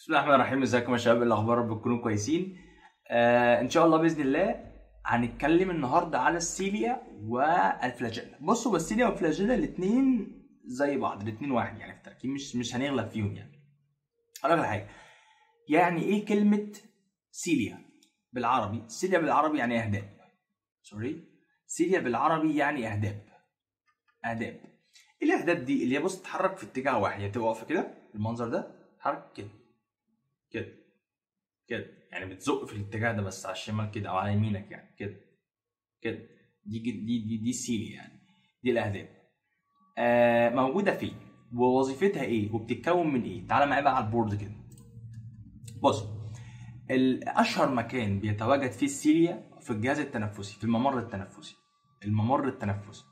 بسم الله الرحمن الرحيم ازيكم يا شباب إيه الاخبار رب تكونوا كويسين آه ان شاء الله باذن الله هنتكلم النهارده على السيليا والفلاجيلا بصوا بس السيليا والفلاجيلا الاثنين زي بعض الاثنين واحد يعني في التركيب مش مش هنغلب فيهم يعني اقول لك على حاجه يعني ايه كلمه سيليا بالعربي سيليا بالعربي يعني اهداب سوري سيليا بالعربي يعني اهداب اهداب ايه الاهداب دي اللي هي بص تتحرك في اتجاه واحد يعني تبقى واقفه كده بالمنظر ده تتحرك كده كده كده يعني بتزق في الاتجاه ده بس على الشمال كده او على يمينك يعني كده كده دي دي دي, دي السيليا يعني دي الاهداب آه موجوده فين ووظيفتها ايه وبتتكون من ايه تعالى معايا بقى على البورد كده بص ال- اشهر مكان بيتواجد فيه السيليا في الجهاز التنفسي في الممر التنفسي الممر التنفسي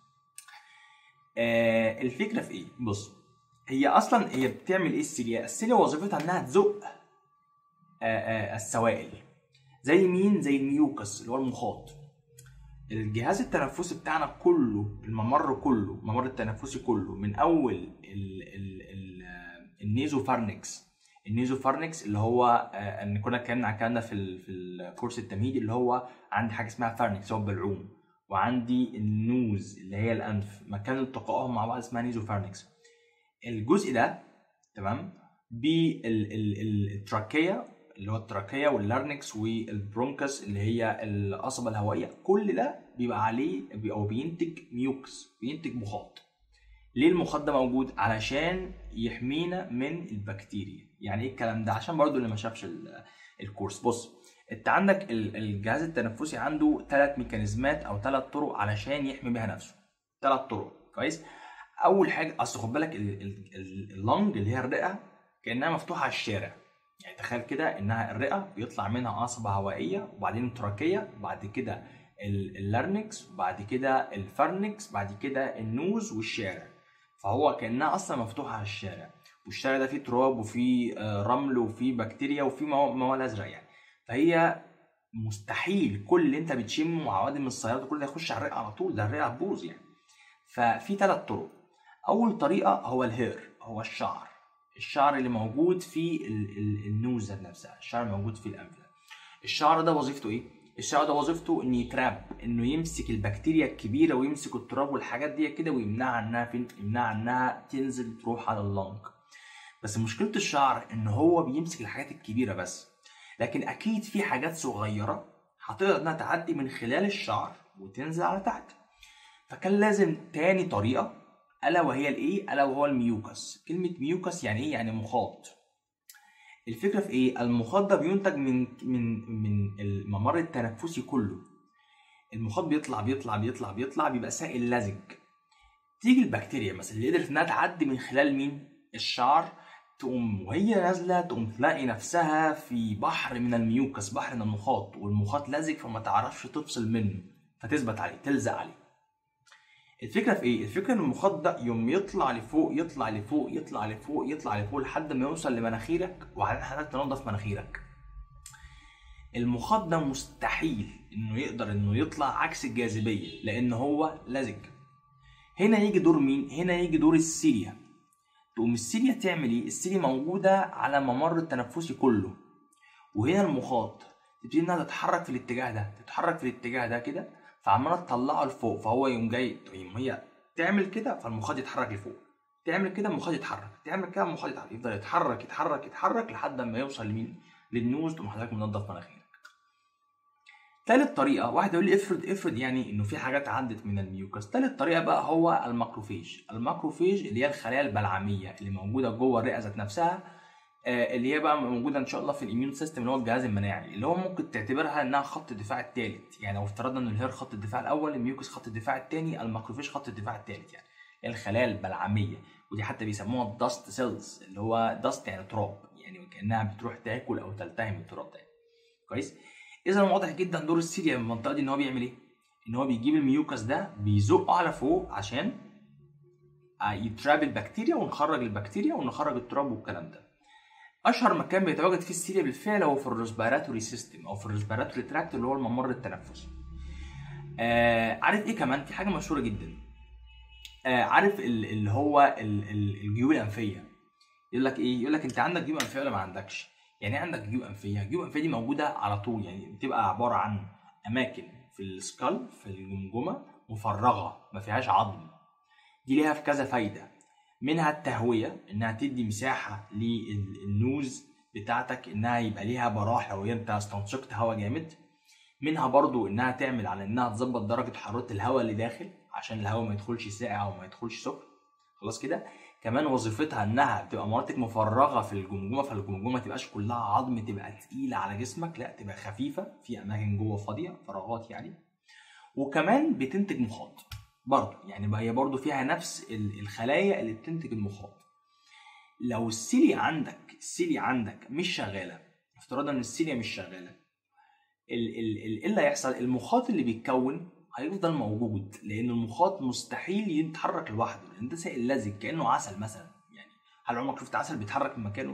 آه الفكره في ايه بص هي اصلا هي بتعمل ايه السيليا السيليا وظيفتها انها تزق آه آه السوائل زي مين زي الميوكس اللي هو المخاط الجهاز التنفسي بتاعنا كله الممر كله الممر التنفسي كله من اول ال ال ال النيزوفارنكس النيزوفارنكس اللي هو آه، ان كنا اتكلمنا عن الكلام ده في ال- في الكورس التمهيدي اللي هو عندي حاجه اسمها فارنكس هو البلعوم وعندي النوز اللي هي الانف مكان التقائهم مع بعض اسمها نيزوفارنكس الجزء ده تمام بالتراكيه اللي هو التراكيه واللارنكس والبرونكس اللي هي القصبه الهوائيه كل ده بيبقى عليه بي- او بينتج ميوكس بينتج مخاط ليه المخاط ده موجود علشان يحمينا من البكتيريا يعني ايه الكلام ده عشان برضو اللي ما شافش ال- الكورس بص انت عندك ال- الجهاز التنفسي عنده ثلاث ميكانيزمات او ثلاث طرق علشان يحمي بيها نفسه ثلاث طرق كويس اول حاجه اصل خد بالك ال- ال- ال- اللنج اللي هي الرئه كانها مفتوحه على الشارع يعني تخيل كده انها الرئه بيطلع منها قصبه هوائيه وبعدين التراكيه وبعد كده ال- اللارنكس وبعد كده الفارنكس بعد كده النوز والشارع فهو كانها اصلا مفتوحه على الشارع والشارع ده فيه تراب وفيه آه، رمل وفيه بكتيريا وفيه مو- مواد ازرق يعني فهي مستحيل كل اللي انت بتشمه وعوادم السيارات وكل ده يخش على الرئه على طول ده الرئه هتبوظ يعني ففي ثلاث طرق اول طريقه هو الهير هو الشعر الشعر اللي موجود في ال- ال- النوز ذات نفسها الشعر الموجود في الانف ده الشعر ده وظيفته ايه الشعر ده وظيفته انه يتراب انه يمسك البكتيريا الكبيره ويمسك التراب والحاجات دي كده ويمنعها انها فين يمنعها انها تنزل تروح على اللنج بس مشكله الشعر ان هو بيمسك الحاجات الكبيره بس لكن اكيد في حاجات صغيره هتقدر انها تعدي من خلال الشعر وتنزل على تحت فكان لازم تاني طريقه الا وهي الايه الا وهو الميوكس كلمه ميوكس يعني ايه يعني مخاط الفكره في ايه المخاط ده بينتج من من من الممر التنفسي كله المخاط بيطلع بيطلع بيطلع بيطلع بيبقى سائل لزج تيجي البكتيريا مثلا اللي قدرت انها تعدي من خلال مين الشعر تقوم وهي نازله تقوم تلاقي نفسها في بحر من الميوكس بحر من المخاط والمخاط لزج فما تعرفش تفصل منه فتثبت عليه تلزق عليه الفكره في ايه الفكره ان المخاط ده يوم يطلع لفوق يطلع لفوق يطلع لفوق يطلع لفوق لحد ما يوصل لمناخيرك وبعدين حضرتك تنظف مناخيرك المخاط ده مستحيل انه يقدر انه يطلع عكس الجاذبيه لان هو لزج هنا يجي دور مين هنا يجي دور السيليا تقوم السيليا تعمل ايه السيليا موجوده على ممر التنفسي كله وهنا المخاط تبتدي انها تتحرك في الاتجاه ده تتحرك في الاتجاه ده كده فعماله تطلعه لفوق فهو يقوم جاي يقوم هي تعمل كده فالمخاط يتحرك لفوق تعمل كده المخاط يتحرك تعمل كده المخاط يتحرك يفضل يتحرك يتحرك يتحرك لحد ما يوصل لمين للنوز تقوم حضرتك منضف مناخيرك تالت طريقة واحد يقول لي افرض افرض يعني انه في حاجات عدت من الميوكس تالت طريقة بقى هو الماكروفيج الماكروفيج اللي هي الخلايا البلعمية اللي موجودة جوه الرئة ذات نفسها آه، اللي هي بقى موجودة ان شاء الله في الاميون سيستم اللي هو الجهاز المناعي اللي هو ممكن تعتبرها انها خط الدفاع الثالث يعني لو افترضنا ان الهير خط الدفاع الاول الميوكس خط الدفاع الثاني الماكروفيج خط الدفاع الثالث يعني هي الخلايا البلعمية ودي حتى بيسموها الداست سيلز اللي هو داست يعني تراب يعني كانها بتروح تاكل او تلتهم التراب ده كويس اذا واضح جدا دور السيليا من المنطقه دي ان هو بيعمل ايه ان هو بيجيب الميوكس ده بيزقه على فوق عشان آه، يتراب البكتيريا ونخرج البكتيريا ونخرج التراب والكلام ده اشهر مكان بيتواجد فيه السيليا بالفعل هو في الريسبيراتوري سيستم او في الريسبيراتوري تراكت اللي هو الممر التنفسي آه عارف ايه كمان في حاجه مشهوره جدا آه عارف ال- اللي هو ال- ال- الجيوب الانفيه يقول لك ايه يقول لك انت عندك جيوب انفيه ولا ما عندكش يعني إيه عندك جيوب انفيه الجيوب الانفيه دي موجوده على طول يعني بتبقى عباره عن اماكن في السكال في الجمجمه مفرغه ما فيهاش عظم دي ليها في كذا فايده منها التهويه انها تدي مساحه للنوز بتاعتك انها يبقى ليها براح لو انت استنشقت هواء جامد منها برضو انها تعمل على انها تظبط درجه حراره الهواء اللي داخل عشان الهواء ما يدخلش ساقع او ما يدخلش سخن خلاص كده كمان وظيفتها انها بتبقى مناطق مفرغه في الجمجمه فالجمجمه ما تبقاش كلها عظم تبقى تقيله على جسمك لا تبقى خفيفه في اماكن جوه فاضيه فراغات يعني وكمان بتنتج مخاط برضه يعني بقى هي برضه فيها نفس ال- الخلايا اللي بتنتج المخاط لو السيليا عندك السيليا عندك مش شغاله افتراضا ان السيليا مش شغاله ال- ال- ال- ايه اللي هيحصل المخاط اللي بيتكون هيفضل موجود لان المخاط مستحيل يتحرك لوحده لان ده سائل لزج كانه عسل مثلا يعني هل عمرك شفت عسل بيتحرك من مكانه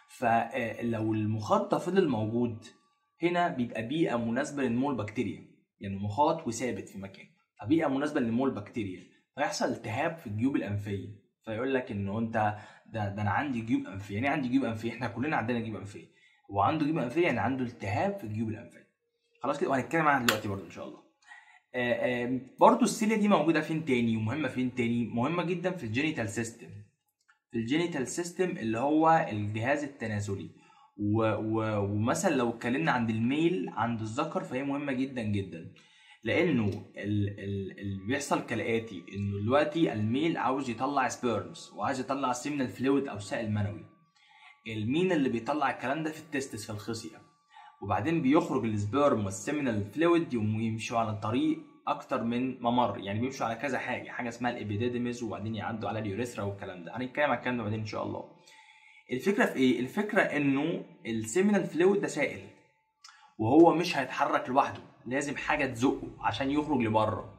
فلو المخاط ده فضل موجود هنا بيبقى بيئه مناسبه لنمو البكتيريا يعني مخاط وثابت في مكان فبيئه مناسبه لنمو البكتيريا فيحصل التهاب في الجيوب الانفيه فيقول لك انه انت ده, ده انا عندي جيوب انفيه يعني إيه عندي جيوب انفيه احنا كلنا عندنا جيوب انفيه هو عنده جيوب انفيه يعني عنده التهاب في الجيوب الانفيه خلاص كده وهنتكلم عنها دلوقتي برضه ان شاء الله آه، آه، برضه السيليا دي موجوده فين تاني ومهمه فين تاني مهمه جدا في الجينيتال سيستم في الجينيتال سيستم اللي هو الجهاز التناسلي و... و... ومثلا لو اتكلمنا عند الميل عند الذكر فهي مهمه جدا جدا لانه ال... ال... اللي بيحصل كالاتي انه دلوقتي الميل عاوز يطلع سبيرمز وعايز يطلع سيمنال فلويد او سائل منوي المين اللي بيطلع الكلام ده في التستس في الخصيه وبعدين بيخرج السبيرم والسيمينال فلويد يمشوا على الطريق اكتر من ممر يعني بيمشوا على كذا حاجه حاجه اسمها الابيديديمز وبعدين يعدوا على اليوريثرا والكلام ده هنتكلم عن الكلام ده بعدين ان شاء الله الفكره في ايه الفكره انه السيمينال فلويد ده سائل وهو مش هيتحرك لوحده لازم حاجه تزقه عشان يخرج لبره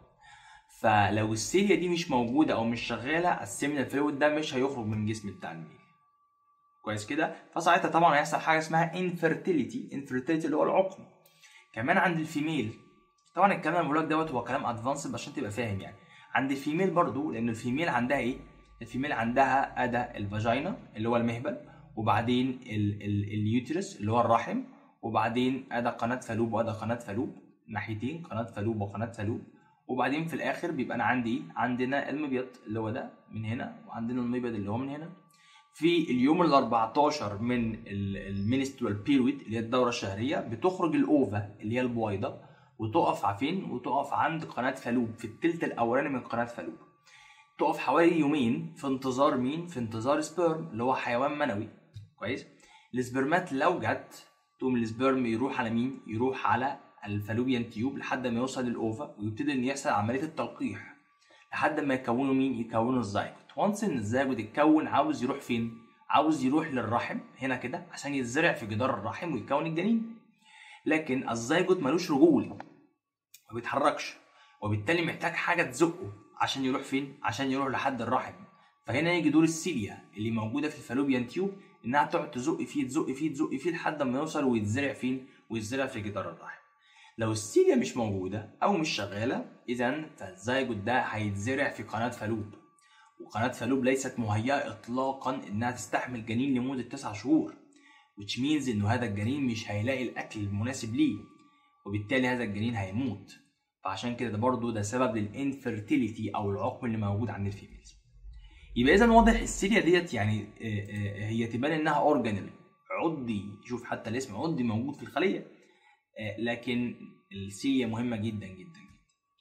فلو السيليا دي مش موجوده او مش شغاله السيمينال فلويد ده مش هيخرج من الجسم بتاع الميل كويس كده فساعتها طبعا هيحصل حاجه اسمها انفيرتيليتي انفيرتيليتي اللي هو العقم كمان عند الفيميل طبعا الكلام اللي بقوله لك دوت هو كلام ادفانسد عشان تبقى فاهم يعني عند الفيميل برضو لان الفيميل عندها ايه الفيميل عندها ادى الفاجينا اللي هو المهبل وبعدين ال- ال- اليوترس اللي هو الرحم وبعدين ادى قناه فالوب وادى قناه فالوب ناحيتين قناه فالوب وقناه فالوب وبعدين في الاخر بيبقى انا عندي ايه عندنا المبيض اللي هو ده من هنا وعندنا المبيض اللي هو من هنا في اليوم ال 14 من المينسترال بيريود اللي هي الدوره الشهريه بتخرج الاوفا اللي هي البويضه وتقف ع- فين وتقف عند قناه فالوب في التلت الاولاني من قناه فالوب تقف حوالي يومين في انتظار مين في انتظار سبيرم اللي هو حيوان منوي كويس السبرمات لو جت تقوم السبرم يروح على مين يروح على الفالوبيان تيوب لحد ما يوصل للاوفا ويبتدي ان يحصل عمليه التلقيح لحد ما يكونوا مين يكونوا الزيجوت وانس ان الزيجوت اتكون عاوز يروح فين عاوز يروح للرحم هنا كده عشان يتزرع في جدار الرحم ويكون الجنين لكن الزيجوت ملوش رجول ما بيتحركش وبالتالي محتاج حاجه تزقه عشان يروح فين عشان يروح لحد الرحم فهنا يجي دور السيليا اللي موجوده في الفالوبيان تيوب انها تقعد تزق فيه تزق فيه تزق فيه لحد ما يوصل ويتزرع فين ويتزرع في جدار الرحم لو السيليا مش موجوده او مش شغاله اذا فالزيجوت ده هيتزرع في قناه فالوب وقناه فالوب ليست مهيئه اطلاقا انها تستحمل جنين لمده 9 شهور which means انه هذا الجنين مش هيلاقي الاكل المناسب ليه وبالتالي هذا الجنين هيموت فعشان كده ده برضه ده سبب للانفيرتيليتي او العقم اللي موجود عند الفيميلز يبقى اذا واضح السيليا ديت يعني آه، آه، هي تبان انها اورجانيل عضي شوف حتى الاسم عضي موجود في الخليه آه، لكن السيليا مهمه جدا جدا جدا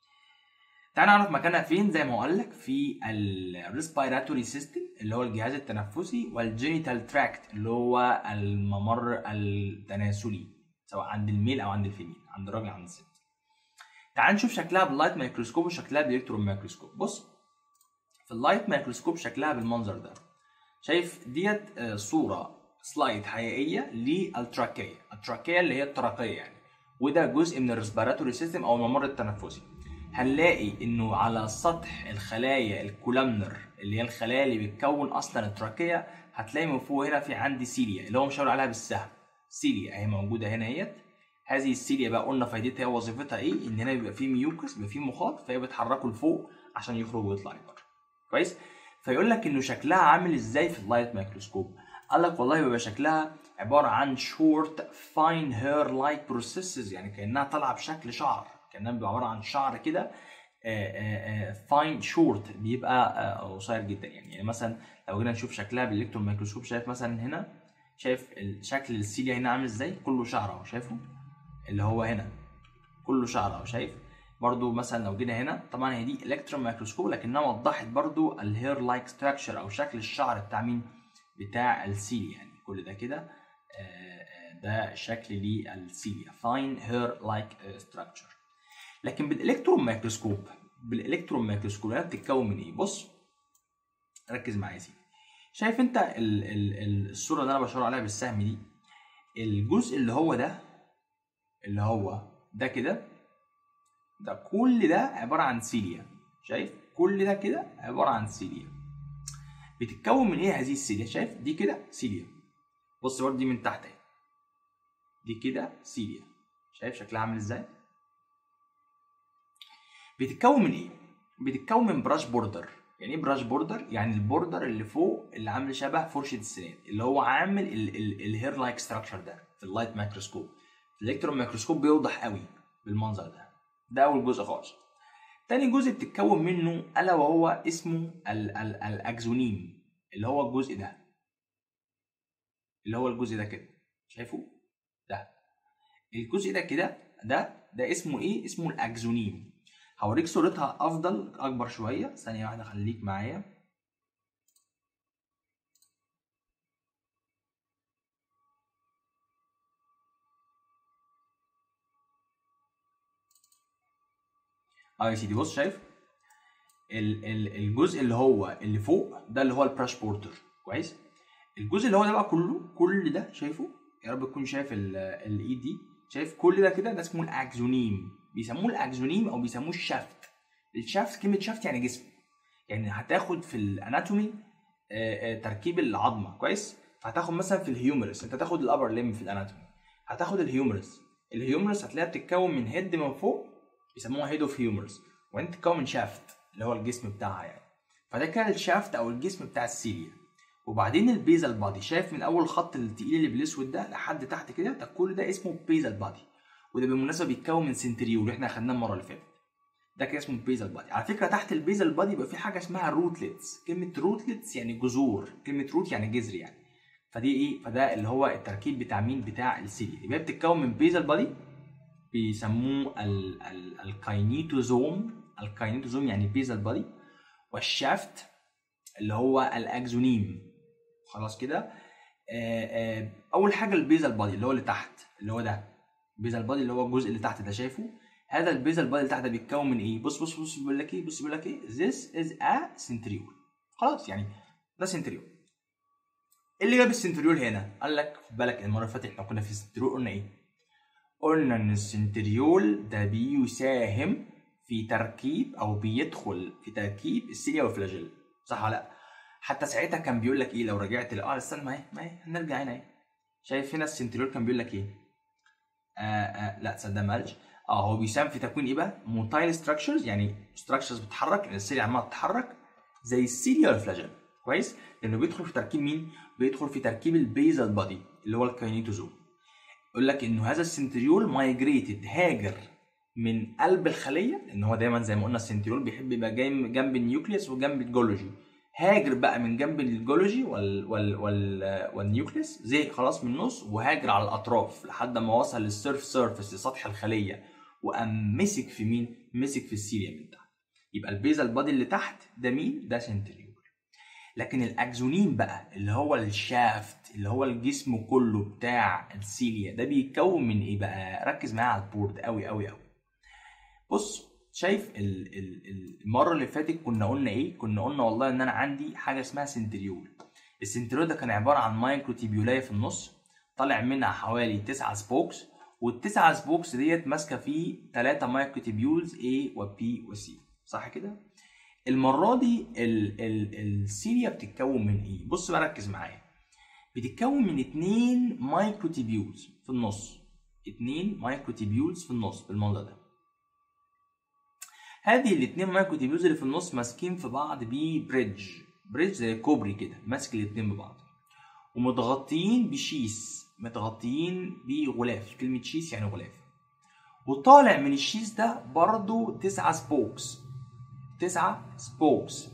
تعال نعرف مكانها فين زي ما هو قال لك في الريسبيراتوري سيستم اللي هو الجهاز التنفسي والجينيتال تراكت اللي هو الممر التناسلي سواء عند الميل او عند الفيميل عند الراجل عند الست تعال نشوف شكلها باللايت مايكروسكوب وشكلها بالالكترون مايكروسكوب بص في اللايت مايكروسكوب شكلها بالمنظر ده شايف ديت آه، صوره سلايد حقيقيه للتراكيه التراكيه اللي هي التراكيه يعني وده جزء من الريسبيراتوري سيستم او الممر التنفسي هنلاقي انه على سطح الخلايا الكولامنر اللي هي الخلايا اللي بتكون اصلا التراكيه هتلاقي من فوق هنا في عندي سيليا اللي هو مشاور عليها بالسهم سيليا اهي موجوده هنا اهيت هذه السيليا بقى قلنا فايدتها وظيفتها ايه ان هنا بيبقى فيه ميوكس بيبقى فيه مخاط فهي بتحركه لفوق عشان يخرج ويطلع لبره كويس فيقول لك انه شكلها عامل ازاي في اللايت مايكروسكوب قال لك والله بيبقى شكلها عباره عن short fine hair like processes يعني كانها طالعه بشكل شعر كانها بيبقى عباره عن شعر كده فاين شورت بيبقى آه، قصير جدا يعني يعني مثلا لو جينا نشوف شكلها بالالكترون ميكروسكوب شايف مثلا هنا شايف ال- شكل السيليا هنا عامل ازاي كله شعر اهو شايفه اللي هو هنا كله شعر اهو شايف برضو مثلا لو جينا هنا طبعا هي دي الكترون ميكروسكوب لكنها وضحت برضو الهير لايك ستراكشر او شكل الشعر بتاع مين بتاع السيليا يعني كل ده كده آه، آه، ده شكل للسيليا فاين هير لايك ستراكشر لكن بالالكترون ميكروسكوب بالالكترون ميكروسكوب هي بتتكون من ايه بص ركز معايا يا سيدي شايف انت ال ال ال- الصوره اللي انا بشاور عليها بالسهم دي الجزء اللي هو ده اللي هو ده كده ده كل ده عباره عن سيليا شايف كل ده كده عباره عن سيليا بتتكون من ايه هذه السيليا شايف دي كده سيليا بص برضه دي من تحت اهي دي كده سيليا شايف شكلها عامل ازاي بتتكون من ايه بتتكون من براش بوردر يعني ايه براش بوردر يعني البوردر اللي فوق اللي عامل شبه فرشه السنان اللي هو عامل الهير لايك ستراكشر ده في اللايت مايكروسكوب في الالكترون ميكروسكوب بيوضح قوي بالمنظر ده ده اول جزء خالص تاني جزء بتتكون منه الا وهو اسمه ال ال الاكزونيم اللي هو الجزء ده اللي هو الجزء ده كده شايفه ده الجزء ده كده ده ده اسمه ايه اسمه الاكزونيم هوريك صورتها افضل اكبر شويه ثانيه واحده خليك معايا اه يا سيدي بص شايف ال ال الجزء اللي هو اللي فوق ده اللي هو البراش بورتر كويس الجزء اللي هو ده بقى كله كل ده شايفه يا رب تكون شايف ال- الايد دي شايف كل ده كده ده اسمه الاكزونيم بيسموه الاكزونيم او بيسموه الشافت الشافت كلمه شافت يعني جسم يعني هتاخد في الاناتومي آه، آه، تركيب العظمه كويس فهتاخد مثلا في الهيومرس انت تاخد الابر ليم في الاناتومي هتاخد الهيومرس الهيومرس هتلاقيها بتتكون من هيد من فوق بيسموها هيد اوف هيومرس وانت تتكون من شافت اللي هو الجسم بتاعها يعني فده كان الشافت او الجسم بتاع السيليا وبعدين البيزل بادي شايف من اول خط التقيل اللي بالاسود ده لحد تحت كده ده كل ده اسمه بيزل بادي وده بالمناسبه بيتكون من سنتريول اللي احنا خدناه المره اللي فاتت ده كده اسمه بيزل بادي على فكره تحت البيزل بادي يبقى في حاجه اسمها روتلتس كلمه روتلتس يعني جذور كلمه روت يعني جذر يعني فدي ايه فده اللي هو التركيب بتاع مين بتاع السيليا يبقى بتتكون من بيزل بادي بيسموه ال- ال- الكاينيتوزوم الكاينيتوزوم يعني بيزل بادي والشافت اللي هو الاكزونيم خلاص كده آه، آه، اول حاجه البيزل بادي اللي هو اللي تحت اللي هو ده البيزل بادي اللي هو الجزء اللي تحت ده شايفه هذا البيزل بادي اللي تحت ده بيتكون من ايه بص بص بص بيقول لك ايه بص بيقول لك ايه this is a centriole خلاص يعني ده سنتريول اللي جاب السنتريول هنا قال لك خد بالك المره اللي فاتت احنا كنا في السنتريول قلنا ايه قلنا ان السنتريول ده بيساهم في تركيب او بيدخل في تركيب السيليا والفلاجيلا صح ولا لا حتى ساعتها كان بيقول لك ايه لو رجعت ل- اه استنى ما هي ما هي هنرجع هنا اهي شايف هنا السنتريول كان بيقول لك ايه آه آه لا تصدق ما قالش اه هو بيساهم في تكوين ايه بقى موتايل ستراكشرز يعني ستراكشرز بتتحرك لان السيليا عماله تتحرك زي السيليا والفلاجيلا كويس لانه بيدخل في تركيب مين بيدخل في تركيب البيزل بادي اللي هو الكاينيتوزوم يقول لك انه هذا السنتريول مايجريتد هاجر من قلب الخليه لان هو دايما زي ما قلنا السنتريول بيحب يبقى جاي جنب النيوكليوس وجنب الجولوجي هاجر بقى من جنب الجولوجي وال وال وال والنيوكليوس زي خلاص من النص وهاجر على الاطراف لحد ما وصل للسيرف سيرفيس لسطح الخليه وقام مسك في مين؟ مسك في السيليا من تحت يبقى البيزل بادي اللي تحت ده مين؟ ده سنتريول لكن الاكزونين بقى اللي هو الشافت اللي هو الجسم كله بتاع السيليا ده بيتكون من ايه بقى ركز معايا على البورد قوي قوي قوي بص شايف ال- ال- ال- المره اللي فاتت كنا قلنا ايه كنا قلنا والله ان انا عندي حاجه اسمها سنتريول السنتريول ده كان عباره عن مايكرو تيبيولايه في النص طالع منها حوالي تسعة سبوكس والتسعة سبوكس ديت ماسكه فيه ثلاثة مايكرو تيبيولز A و B و C صح كده؟ المره دي ال ال السيليا بتتكون من ايه؟ بص بقى ركز معايا بتتكون من اتنين مايكرو تيبيولز في النص اتنين مايكرو تيبيولز في النص بالمنظر ده هذه الاتنين مايكرو تيبيولز اللي في النص ماسكين في بعض ببريدج بريدج زي كوبري كده ماسك الاتنين ببعض ومتغطيين بشيس متغطيين بغلاف كلمة شيس يعني غلاف وطالع من الشيس ده برضو تسعة سبوكس تسعة سبوكس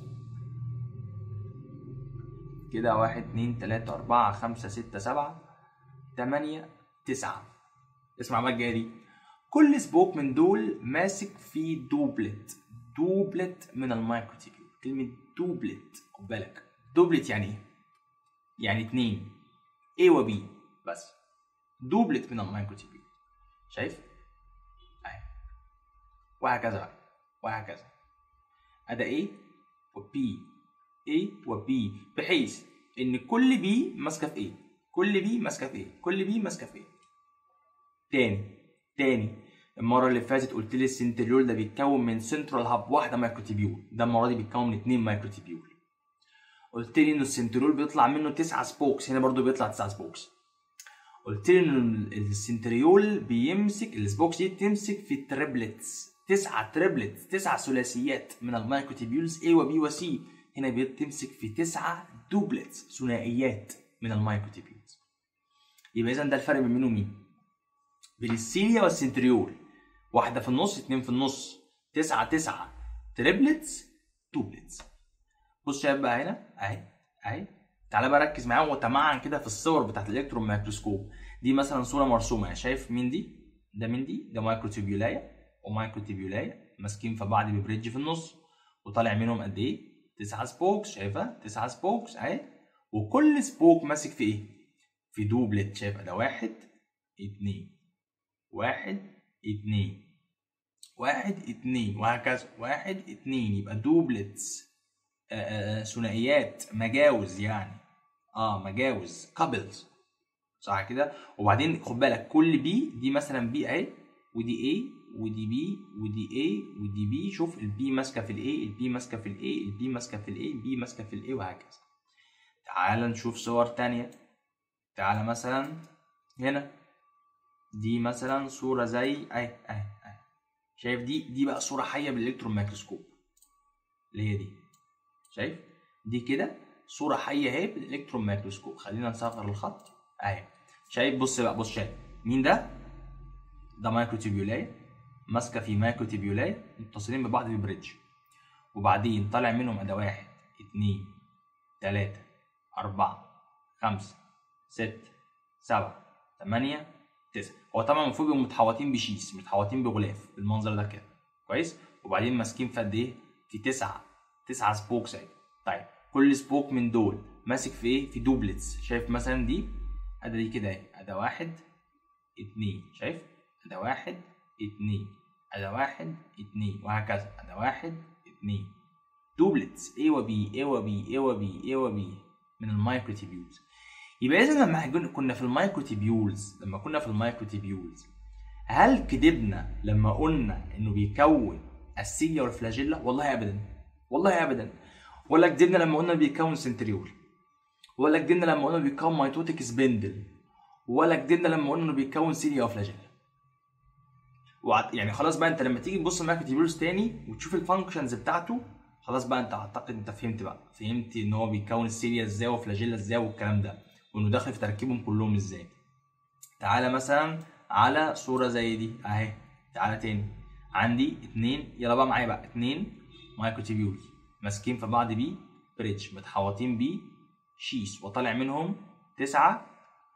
كده واحد اتنين تلاتة أربعة خمسة ستة سبعة تمانية تسعة اسمع بقى الجاية دي كل سبوك من دول ماسك في دوبلت دوبلت من المايكروتيبيول كلمة دوبلت خد بالك دوبلت يعني ايه؟ يعني اتنين A و B بس دوبلت من المايكروتيبيول شايف؟ اهي وهكذا بقى وهكذا أدا A و B A و B بحيث إن كل B ماسكة في A كل B ماسكة في A كل B ماسكة في A تاني تاني المره اللي فاتت قلت لي السنتريول ده بيتكون من سنترال هاب واحده مايكروتيبيول ده المره دي بيتكون من اتنين مايكروتيبيول قلت لي ان السنتريول بيطلع منه تسعة سبوكس هنا برضو بيطلع تسعة سبوكس قلت لي ان السنتريول بيمسك السبوكس دي تمسك في التريبلتس تسعة تريبلتس تسعة ثلاثيات من المايكروتيبيولز A و B و C هنا بتمسك في تسعة دوبلتس ثنائيات من المايكروتيبيولز يبقى اذا ده الفرق بين مين ومين بين السيليا والسنتريول واحدة في النص اتنين في النص تسعة تسعة تريبلتس دوبلتس بص يا بقى هنا اهي اهي تعالى بقى ركز معايا وتمعن كده في الصور بتاعت الالكترون مايكروسكوب دي مثلا صورة مرسومة شايف مين دي؟ ده مين دي؟ ده مايكروتيبيولاية ومايكروتيبيولاية ماسكين في بعض ببريدج في النص وطالع منهم قد ايه؟ تسعة سبوكس شايفها؟ تسعة سبوكس اهي وكل سبوك ماسك في ايه؟ في دوبلت شايف ده واحد اتنين واحد اتنين واحد اتنين وهكذا واحد اتنين يبقى دوبلتس ثنائيات مجاوز يعني اه مجاوز كابلز صح كده وبعدين خد بالك كل بي دي مثلا بي اهي ودي اي ودي بي ودي اي ودي بي شوف البي ماسكه في الاي البي ماسكه في الاي البي ماسكه في الاي البي ماسكه في الاي وهكذا تعال نشوف صور تانية تعال مثلا هنا دي مثلا صورة زي اهي اهي اهي شايف دي دي بقى صورة حية بالالكترون مايكروسكوب اللي هي دي شايف دي كده صورة حية اهي بالالكترون مايكروسكوب خلينا نصغر الخط اهي شايف بص بقى بص شايف مين ده؟ ده مايكروتيبيولاية ماسكة في مايكروتيبيولاية متصلين ببعض ببريدج وبعدين طالع منهم ادي واحد اتنين تلاتة أربعة خمسة ستة سبعة تمانية تسعة هو طبعا المفروض يبقوا متحوطين بشيس متحوطين بغلاف بالمنظر ده كده كويس وبعدين ماسكين في قد ايه في تسعة تسعة سبوكس اهي طيب كل سبوك من دول ماسك في ايه في دوبلتس شايف مثلا دي ادي دي كده اهي ادي واحد اتنين شايف ادي واحد اتنين ادي واحد اتنين وهكذا ادي واحد اتنين دوبلتس A و B A و B A و B A و B من المايكروتيبيولز يبقى اذا لما كنا في المايكروتيبيولز لما كنا في المايكروتيبيولز هل كدبنا لما قلنا انه بيكون السيليا والفلاجيلا والله ابدا والله ابدا ولا كدبنا لما قلنا بيكون سنتريول ولا كدبنا لما قلنا بيكون ميتوتيك سبندل ولا كدبنا لما قلنا انه بيكون سيليا وفلاجيلا يعني خلاص بقى انت لما تيجي تبص المايكروتيبيولز تاني وتشوف الفانكشنز بتاعته خلاص بقى انت اعتقد انت فهمت بقى فهمت ان هو بيكون السيليا ازاي وفلاجيلا ازاي والكلام ده وانه داخل في تركيبهم كلهم ازاي تعالى مثلا على صورة زي دي اهي تعالى تاني عندي اتنين يلا بقى معايا بقى اتنين مايكروتيبيولز ماسكين في بعض بيه بريدج متحوطين بيه شيس وطالع منهم تسعة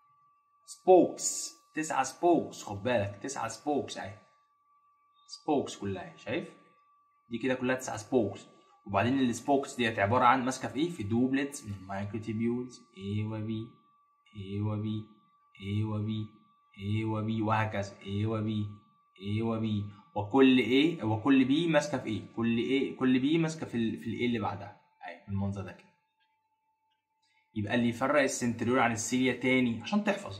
سبوكس تسعة سبوكس خد بالك تسعة سبوكس اهي سبوكس كلها شايف دي كده كلها تسعة سبوكس وبعدين السبوكس ديت عبارة عن ماسكة في ايه؟ في دوبلتس من المايكروتيبيولز A و B A و B A و B A و B وهكذا A و B A و B وكل A وكل B ماسكة في A كل A كل B ماسكة في ال في ال A اللي بعدها اهي بالمنظر ده كده يبقى اللي يفرق السنتريول عن السيليا تاني عشان تحفظ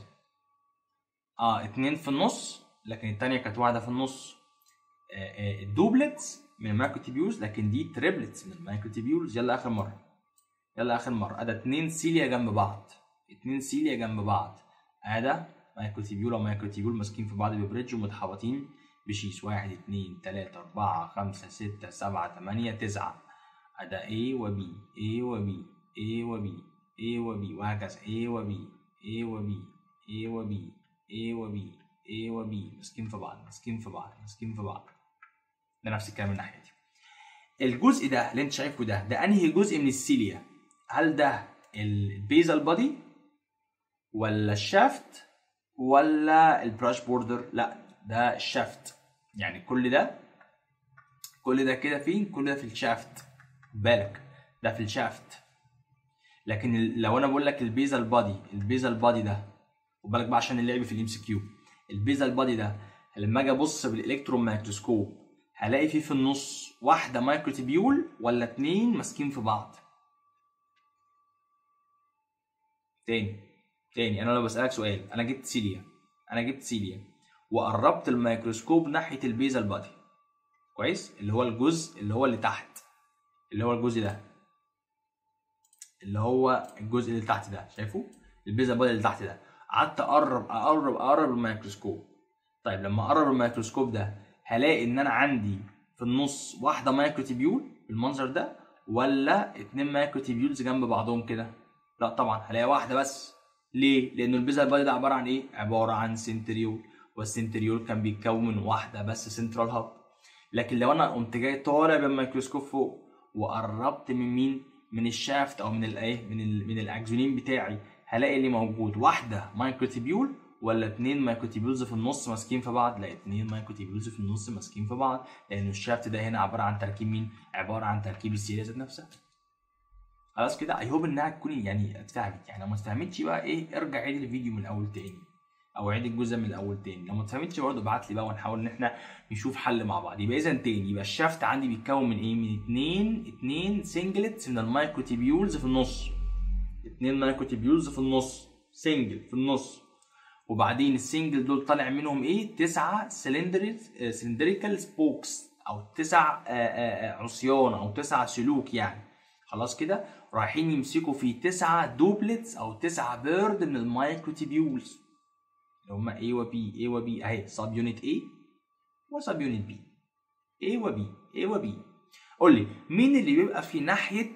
اه اتنين في النص لكن التانية كانت واحدة في النص آه آه الدوبلتس من المايكروتيبيولز لكن دي تريبلتس من المايكروتيبيولز يلا اخر مره يلا اخر مره ادي اتنين سيليا جنب بعض اتنين سيليا جنب بعض ادي مايكروتيبيول ومايكروتيبيول ماسكين في بعض ببريدج ومتحوطين بشيس واحد اتنين تلاتة أربعة خمسة ستة سبعة تمانية تسعة أدا A و B A و B A و B A و B وهكذا A و B A و B A و B A و B A و B ماسكين في بعض ماسكين في بعض ماسكين في بعض ده نفس الكلام من الناحيه دي الجزء ده اللي انت شايفه ده ده انهي جزء من السيليا هل ده البيزال بودي ولا الشافت ولا البراش بوردر لا ده الشافت يعني كل ده كل ده كده فين كل ده في الشافت بالك ده في الشافت لكن ال- لو انا بقول لك البيزال بادي البيزال بادي ده وبالك بقى عشان اللعب في الام سي كيو البيزال بادي ده لما اجي ابص بالالكترون مايكروسكوب هلاقي فيه في النص واحده مايكروتيبيول ولا اتنين ماسكين في بعض تاني تاني انا لو بسالك سؤال انا جبت سيليا انا جبت سيليا وقربت الميكروسكوب ناحيه البيزال بادي كويس اللي هو الجزء اللي هو اللي تحت اللي هو الجزء ده اللي هو الجزء اللي تحت ده شايفه البيزال بادي اللي تحت ده قعدت اقرب اقرب اقرب الميكروسكوب طيب لما اقرب الميكروسكوب ده هلاقي ان انا عندي في النص واحده مايكروتيبيول بالمنظر ده ولا اتنين مايكروتيبيولز جنب بعضهم كده لا طبعا هلاقي واحده بس ليه لانه البيزال بادي ده عباره عن ايه عباره عن سنتريول والسنتريول كان بيتكون من واحده بس سنترال هاب لكن لو انا قمت جاي طالع بالميكروسكوب فوق وقربت من مين من الشافت او من الايه من ال من الاكزونين بتاعي هلاقي اللي موجود واحده مايكروتيبيول ولا اتنين مايكروتيبيولز في النص ماسكين في بعض لا اتنين مايكروتيبيولز في النص ماسكين في بعض لان الشافت ده هنا عباره عن تركيب مين عباره عن تركيب السيريا ذات نفسها خلاص كده اي هوب انها تكون يعني اتفهمت يعني لو ما اتفهمتش بقى ايه ارجع عيد الفيديو من الاول تاني او عيد الجزء من الاول تاني لو ما اتفهمتش برضه ابعت لي بقى ونحاول ان احنا نشوف حل مع بعض يبقى اذا تاني يبقى الشافت عندي بيتكون من ايه من اتنين اتنين سنجلتس من المايكروتيبيولز في النص اتنين مايكروتيبيولز في النص سنجل في النص وبعدين السنجل دول طالع منهم ايه تسعة سلندرز سلندريكال سبوكس او تسع آه، آه، آه، عصيان او تسع سلوك يعني خلاص كده رايحين يمسكوا في تسعة دوبلتس او تسعة بيرد من المايكروتيبيولز اللي هم A و B A و B اهي سب يونت A وسب يونت B A و B A و B قول لي مين اللي بيبقى في ناحية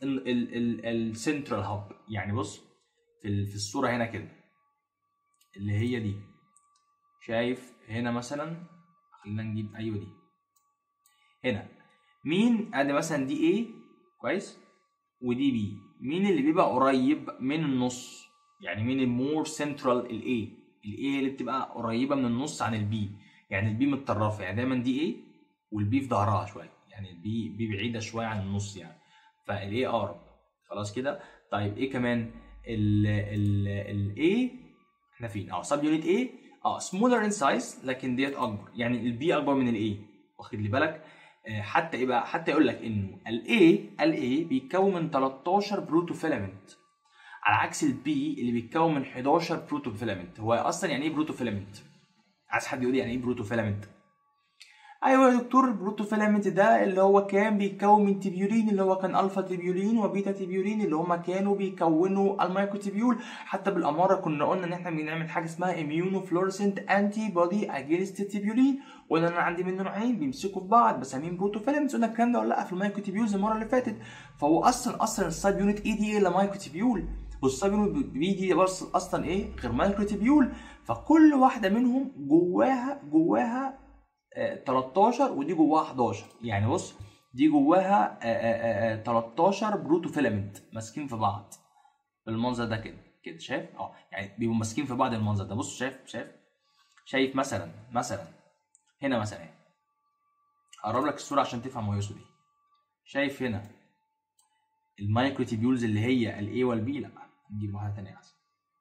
السنترال هاب يعني بص في ال- في الصورة هنا كده اللي هي دي شايف هنا مثلا خلينا نجيب ايوه دي هنا مين ادي مثلا دي A كويس ودي بي مين اللي بيبقى قريب من النص يعني مين المور سنترال الاي الاي اللي بتبقى قريبه من النص عن البي يعني البي متطرفه يعني دايما دي ايه والبي في ظهرها شويه يعني البي بي بعيده شويه عن النص يعني فالاي اقرب خلاص كده طيب ايه كمان ال ال الاي احنا فين اه سب يونت اي اه سمولر ان سايز لكن ديت اكبر يعني البي اكبر من الاي واخد لي بالك آه، حتى ايه بقى حتى يقول لك انه الاي الاي بيتكون من 13 بروتو فيلامنت على عكس البي اللي بيتكون من 11 بروتو فيلامنت هو اصلا يعني ايه بروتو فيلامنت عايز حد يقول لي يعني ايه بروتو فيلامنت ايوه يا دكتور البروتو فيلامنت ده اللي هو كان بيتكون من تيبيولين اللي هو كان الفا تيبيولين وبيتا تيبيولين اللي هما كانوا بيكونوا المايكروتيبيول حتى بالاماره كنا قلنا ان احنا بنعمل حاجه اسمها اميونو فلورسنت انتي بودي اجينست تيبيولين وقلنا ان انا عندي منه نوعين بيمسكوا في بعض بسميهم بروتو فيلامنتس قلنا الكلام ده ولا لا في المايكروتيبيولز المره اللي فاتت فهو اصلا اصلا السب يونت اي دي ايه الا مايكروتيبيول والسب يونت بي دي بس اصلا ايه غير مايكروتيبيول فكل واحده منهم جواها جواها آه، 13 ودي جواها 11 يعني بص دي جواها آه، آه، آه، 13 بروتو فيلامنت ماسكين في بعض بالمنظر ده كده كده شايف اه يعني بيبقوا ماسكين في بعض المنظر ده بص شايف شايف شايف مثلا مثلا هنا مثلا اهي. هقرب لك الصوره عشان تفهم هو يقصد ايه شايف هنا المايكروتيبيولز اللي هي الاي والبي لا نجيب واحده ثانيه احسن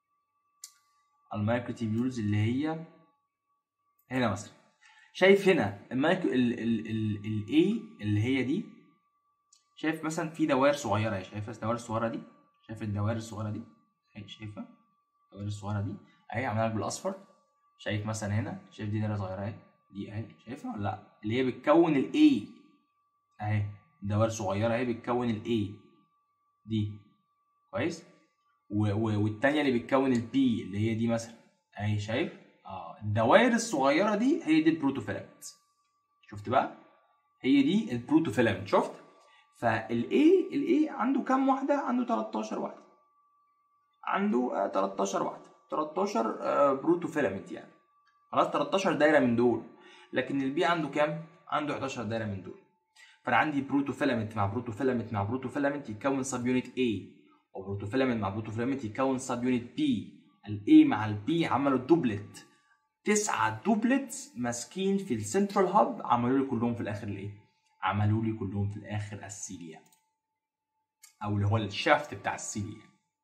المايكروتيبيولز اللي هي هنا مثلا شايف هنا المايكرو ال ال ال الاي اللي هي دي شايف مثلا في دوائر صغيره اهي شايف الدوائر الصغيره دي شايف الدوائر الصغيره دي اهي شايفها الدوائر الصغيره دي اهي عاملها لك بالاصفر شايف مثلا هنا شايف دي دايره صغيره اهي دي اهي شايفها ولا لا اللي هي بتكون الاي اهي دوائر صغيره اهي بتكون الاي دي كويس و- و- والتانيه اللي بتكون البي اللي هي دي مثلا اهي شايف اه الدوائر الصغيره دي هي دي البروتوفيلامنت شفت بقى هي دي البروتوفيلامنت شفت فالاي الاي عنده كام واحده عنده 13 واحده عنده آه، 13 واحده 13 آه، بروتو فيلامنت يعني خلاص 13 دايره من دول لكن البي عنده كام عنده 11 دايره من دول فانا عندي بروتو فيلامنت مع بروتو فيلامنت مع بروتو فيلامنت يكون سب يونت A وبروتو فيلامنت مع بروتو فيلامنت يكون سب يونت B الاي مع البي عملوا دوبلت تسعة دوبلتس ماسكين في السنترال هاب عملوا لي كلهم في الاخر الايه؟ عملوا لي كلهم في الاخر السيليا او اللي هو الشافت بتاع السيليا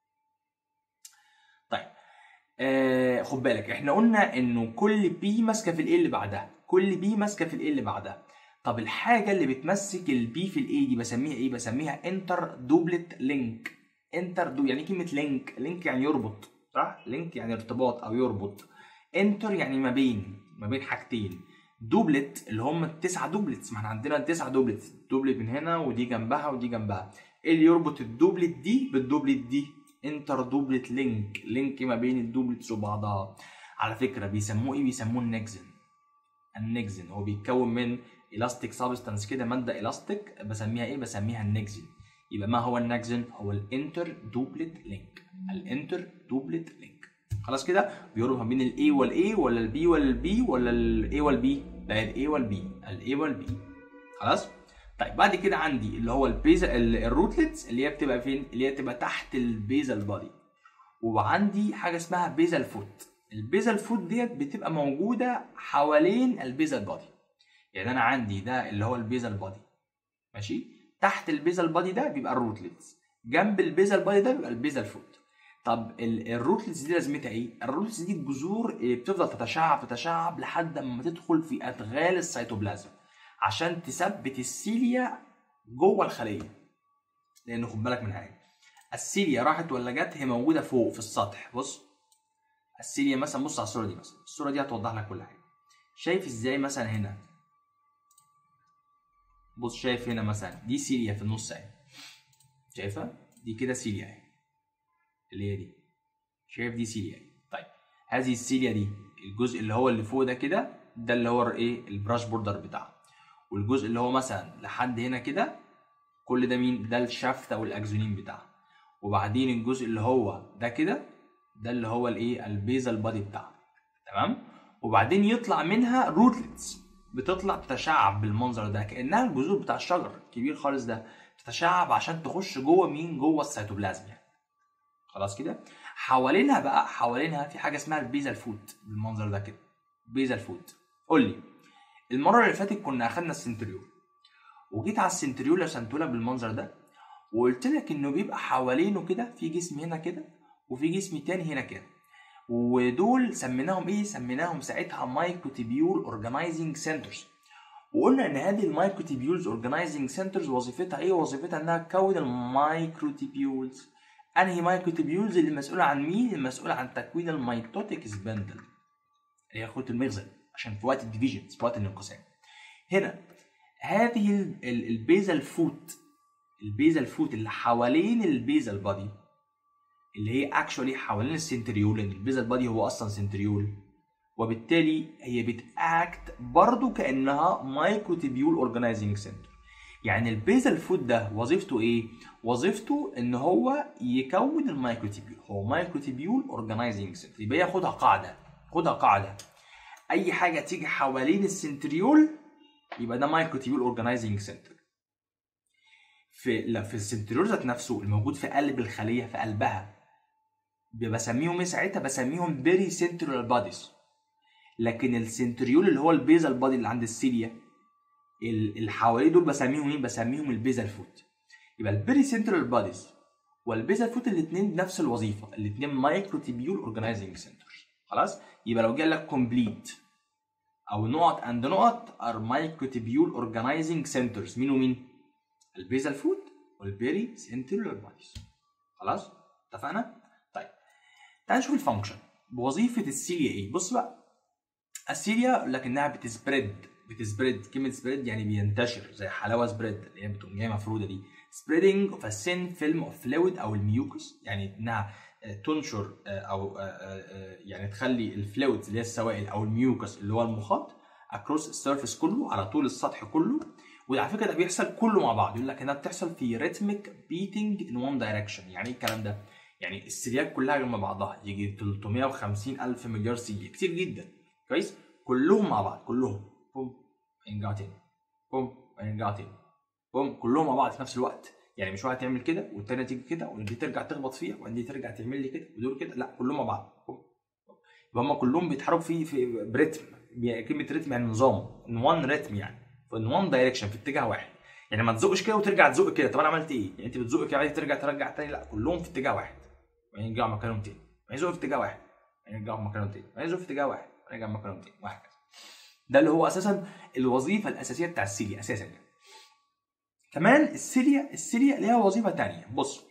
طيب آه خد بالك احنا قلنا انه كل بي ماسكه في الايه اللي بعدها كل بي ماسكه في الايه اللي بعدها طب الحاجه اللي بتمسك البي في الاي دي بسميها ايه بسميها انتر دوبلت لينك انتر دو يعني كلمه لينك لينك يعني يربط صح لينك يعني ارتباط او يربط انتر يعني ما بين ما بين حاجتين دوبلت اللي هم التسعه دوبلتس ما احنا عندنا تسعه دوبلتس دوبلت من هنا ودي جنبها ودي جنبها ايه اللي يربط الدوبلت دي بالدوبلت دي انتر دوبلت لينك لينك ما بين الدوبلتس وبعضها على فكره بيسموه ايه بيسموه النكزن النكزن هو بيتكون من الاستيك سابستانس كده ماده الاستيك بسميها ايه بسميها النكزن يبقى ما هو النكزن هو الانتر دوبلت لينك الانتر دوبلت لينك خلاص كده بيربط ما بين الاي والاي ولا البي ولا البي ولا الاي والبي لا الاي والبي الاي والبي خلاص طيب بعد كده عندي اللي هو البيزا الروتلتس اللي هي بتبقى فين اللي هي بتبقى تحت البيزال بادي وعندي حاجه اسمها بيزال فوت البيزال فوت ديت بتبقى موجوده حوالين البيزال بادي يعني انا عندي ده اللي هو البيزال بادي ماشي تحت البيزال بادي ده بيبقى الروتلتس جنب البيزال بادي ده بيبقى البيزال فوت طب الروتلتس دي لازمتها ايه؟ الروتلتس دي الجذور اللي بتفضل تتشعب تتشعب لحد ما تدخل في ادغال السيتوبلازم عشان تثبت السيليا جوه الخليه لان خد بالك من حاجه السيليا راحت ولا جت هي موجوده فوق في السطح بص السيليا مثلا بص على الصوره دي مثلا الصوره دي هتوضح لك كل حاجه شايف ازاي مثلا هنا بص شايف هنا مثلا دي سيليا في النص اهي شايفها دي كده سيليا اهي اللي هي دي شايف دي سيليا اهي طيب هذه السيليا دي الجزء اللي هو اللي فوق ده كده ده اللي هو ايه البراش بوردر بتاعه والجزء اللي هو مثلا لحد هنا كده كل ده مين ده الشافت او الاكزونين بتاعه وبعدين الجزء اللي هو ده كده ده اللي هو الايه البيزال بادي بتاعه تمام وبعدين يطلع منها روتلتس بتطلع تتشعب بالمنظر ده كانها الجذور بتاع الشجر الكبير خالص ده تتشعب عشان تخش جوه مين جوه السيتوبلازم يعني خلاص كده حوالينها بقى حوالينها في حاجه اسمها البيزال فوت بالمنظر ده كده بيزال فوت قول لي المره اللي فاتت كنا اخدنا السنتريول وجيت على السنتريول رسمته لك بالمنظر ده وقلت لك انه بيبقى حوالينه كده في جسم هنا كده وفي جسم تاني هنا كده ودول سميناهم ايه سميناهم ساعتها مايكروتيبيول اورجانيزنج سنترز وقلنا ان هذه المايكروتيبيولز اورجانيزنج سنترز وظيفتها ايه وظيفتها انها تكون المايكروتيبيولز انهي مايكروتيبيولز اللي مسؤوله عن مين المسؤوله عن تكوين الميتوتيك سبندل اللي هي خطوط المخزن عشان في وقت الديفيجن في وقت الانقسام هنا هذه البيزال فوت البيزال فوت اللي حوالين البيزال بادي اللي هي اكشولي حوالين السنتريول لان البيزال بادي هو اصلا سنتريول وبالتالي هي بتاكت برضو كانها مايكروتيبيول اورجانيزنج سنتر يعني البيزال فوت ده وظيفته ايه وظيفته ان هو يكون المايكروتيبيول هو مايكروتيبيول اورجانيزنج سنتر يبقى ياخدها قاعده خدها قاعده اي حاجه تيجي حوالين السنتريول يبقى ده مايكروتيبيول اورجانيزنج سنتر في لا في السنتريول ذات نفسه الموجود في قلب الخليه في قلبها بسميهم ايه ساعتها بسميهم بيري سنترال باديز لكن السنتريول اللي هو البيزال بادي اللي عند السيليا اللي حواليه دول بسميهم ايه بسميهم البيزال فوت يبقى البيري سنترال باديز والبيزال فوت الاثنين نفس الوظيفه الاثنين مايكروتيبيول اورجانيزنج سنترز خلاص يبقى لو جه لك كومبليت او نقط اند نقط ار مايكروتيبيول اورجانيزنج سنترز مين ومين البيزال فوت والبيري سنترال باديز خلاص اتفقنا طيب تعال نشوف الفانكشن بوظيفه السيليا ايه بص بقى السيليا لكنها بتسبريد بتسبريد كلمه سبريد يعني بينتشر زي حلاوه سبريد اللي هي بتقوم جايه مفروده دي spreading of a thin film of fluid او الميوكس يعني انها تنشر او يعني تخلي الفلويدز اللي هي السوائل او الميوكس اللي هو المخاط اكروس السيرفيس كله على طول السطح كله وعلى فكره ده بيحصل كله مع بعض يقول لك انها بتحصل في ريتميك بيتنج ان وان دايركشن يعني ايه الكلام ده؟ يعني السيليات كلها جنب بعضها يجي 350 الف مليار سيليا كتير جدا كويس كلهم مع بعض كلهم بوم يرجعوا تاني بوم يرجعوا تاني بوم كلهم مع بعض في نفس الوقت يعني مش واحد تعمل كده والتانية تيجي كده ودي ترجع تخبط فيها ودي ترجع تعمل لي كده ودول كده لا كلهم مع بعض بوم. يبقى هم كلهم بيتحركوا في في بريتم يعني كلمه ريتم يعني نظام ان وان ريتم يعني ان وان دايركشن في اتجاه واحد يعني ما تزقش كده وترجع تزق كده طب انا عملت ايه؟ يعني انت بتزق كده عايز ترجع ترجع تاني لا كلهم في اتجاه واحد يعني يرجعوا مكانهم تاني يعني يزقوا في اتجاه واحد يعني يرجعوا مكانهم تاني يعني يزقوا في اتجاه واحد يعني يرجعوا مكانهم تاني وهكذا ده اللي هو اساسا الوظيفه الاساسيه بتاع السيليا اساسا يعني كمان السيليا السيليا ليها وظيفه تانية بص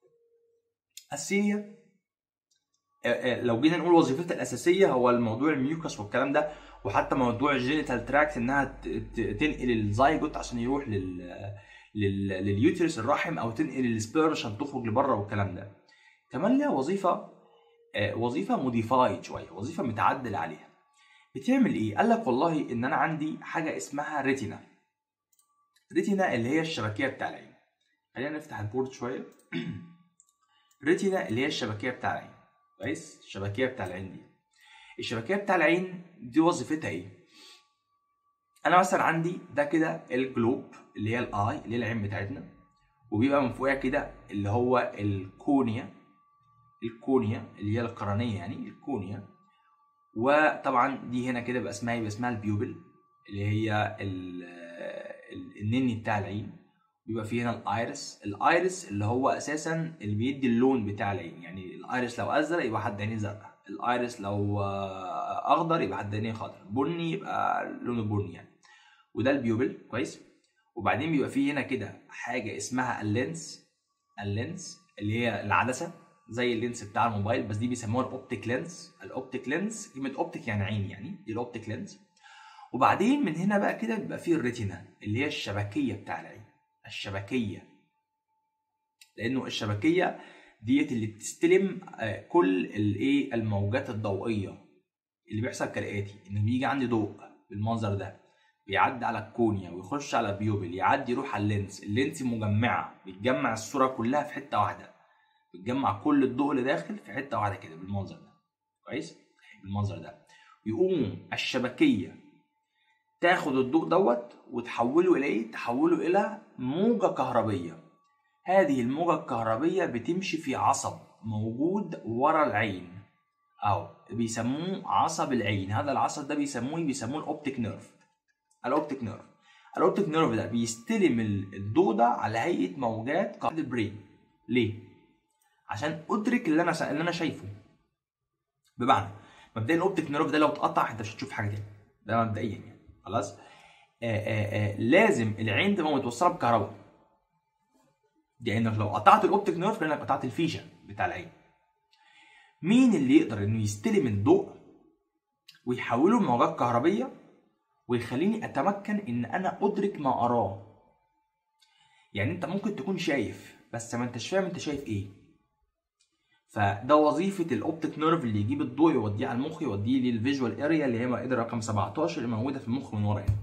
السيليا آه، آه، لو جينا نقول وظيفتها الاساسيه هو الموضوع الميوكس والكلام ده وحتى موضوع الجينيتال تراكت انها ت- ت- تنقل الزايجوت عشان يروح لل لل لليوترس الرحم او تنقل السبيرم عشان تخرج لبره والكلام ده كمان ليها وظيفه آه، وظيفه موديفايد شويه وظيفه متعدل عليها بتعمل ايه قال لك والله ان انا عندي حاجه اسمها ريتينا ريتينا اللي هي الشبكيه بتاع العين خلينا نفتح البورد شويه ريتينا اللي هي الشبكيه بتاع العين كويس الشبكيه بتاع العين دي الشبكيه بتاع العين دي وظيفتها ايه انا مثلا عندي ده كده الجلوب اللي هي الاي اللي هي العين بتاعتنا وبيبقى من فوقها كده اللي هو الكونيا الكونيا اللي هي القرنيه يعني الكونيا وطبعا دي هنا كده بقى اسمها يبقى اسمها البيوبل اللي هي ال- ال- النني بتاع العين بيبقى فيه هنا الايرس الايرس اللي هو اساسا اللي بيدي اللون بتاع العين يعني الايرس لو ازرق يبقى حد عينيه زرقاء الايرس لو آه، اخضر يبقى حد عينيه خضر بني يبقى لونه بني يعني وده البيوبل كويس وبعدين بيبقى فيه هنا كده حاجه اسمها اللينس اللينس اللي هي العدسه زي اللينس بتاع الموبايل بس دي بيسموها الاوبتيك لينس الاوبتيك لينس كلمه اوبتيك يعني عين يعني دي الاوبتيك لينس وبعدين من هنا بقى كده بيبقى فيه الريتينا اللي هي الشبكيه بتاع العين الشبكيه لانه الشبكيه ديت اللي بتستلم آه، كل الايه الموجات الضوئيه اللي بيحصل كالاتي ان بيجي عندي ضوء بالمنظر ده بيعدي على الكونيا ويخش على بيوبل يعدي يروح على اللينس اللينس مجمعه بتجمع الصوره كلها في حته واحده بتجمع كل الضوء اللي داخل في حته واحده كده بالمنظر ده كويس بالمنظر ده يقوم الشبكيه تاخد الضوء دوت وتحوله الى ايه تحوله الى موجه كهربيه هذه الموجه الكهربيه بتمشي في عصب موجود ورا العين او بيسموه عصب العين هذا العصب ده بيسموه بيسموه الاوبتيك نيرف الاوبتيك نيرف الاوبتيك نيرف ده بيستلم الضوء ده على هيئه موجات قاعده البرين ليه عشان ادرك اللي انا اللي انا شايفه بمعنى مبدئيا الاوبتيك نيرف ده لو اتقطع انت مش هتشوف حاجه تاني ده مبدئيا يعني خلاص آآ آآ لازم العين تبقى متوصله بكهرباء لانك لو قطعت الاوبتيك نيرف كانك قطعت الفيشه بتاع العين مين اللي يقدر انه يستلم الضوء ويحوله لموجات كهربيه ويخليني اتمكن ان انا ادرك ما اراه يعني انت ممكن تكون شايف بس ما انتش فاهم انت شايف ايه فده وظيفه الاوبتيك نيرف اللي يجيب الضوء يوديه على المخ يوديه للفيجوال اريا اللي هي مائده رقم 17 اللي موجوده في المخ من ورا يعني.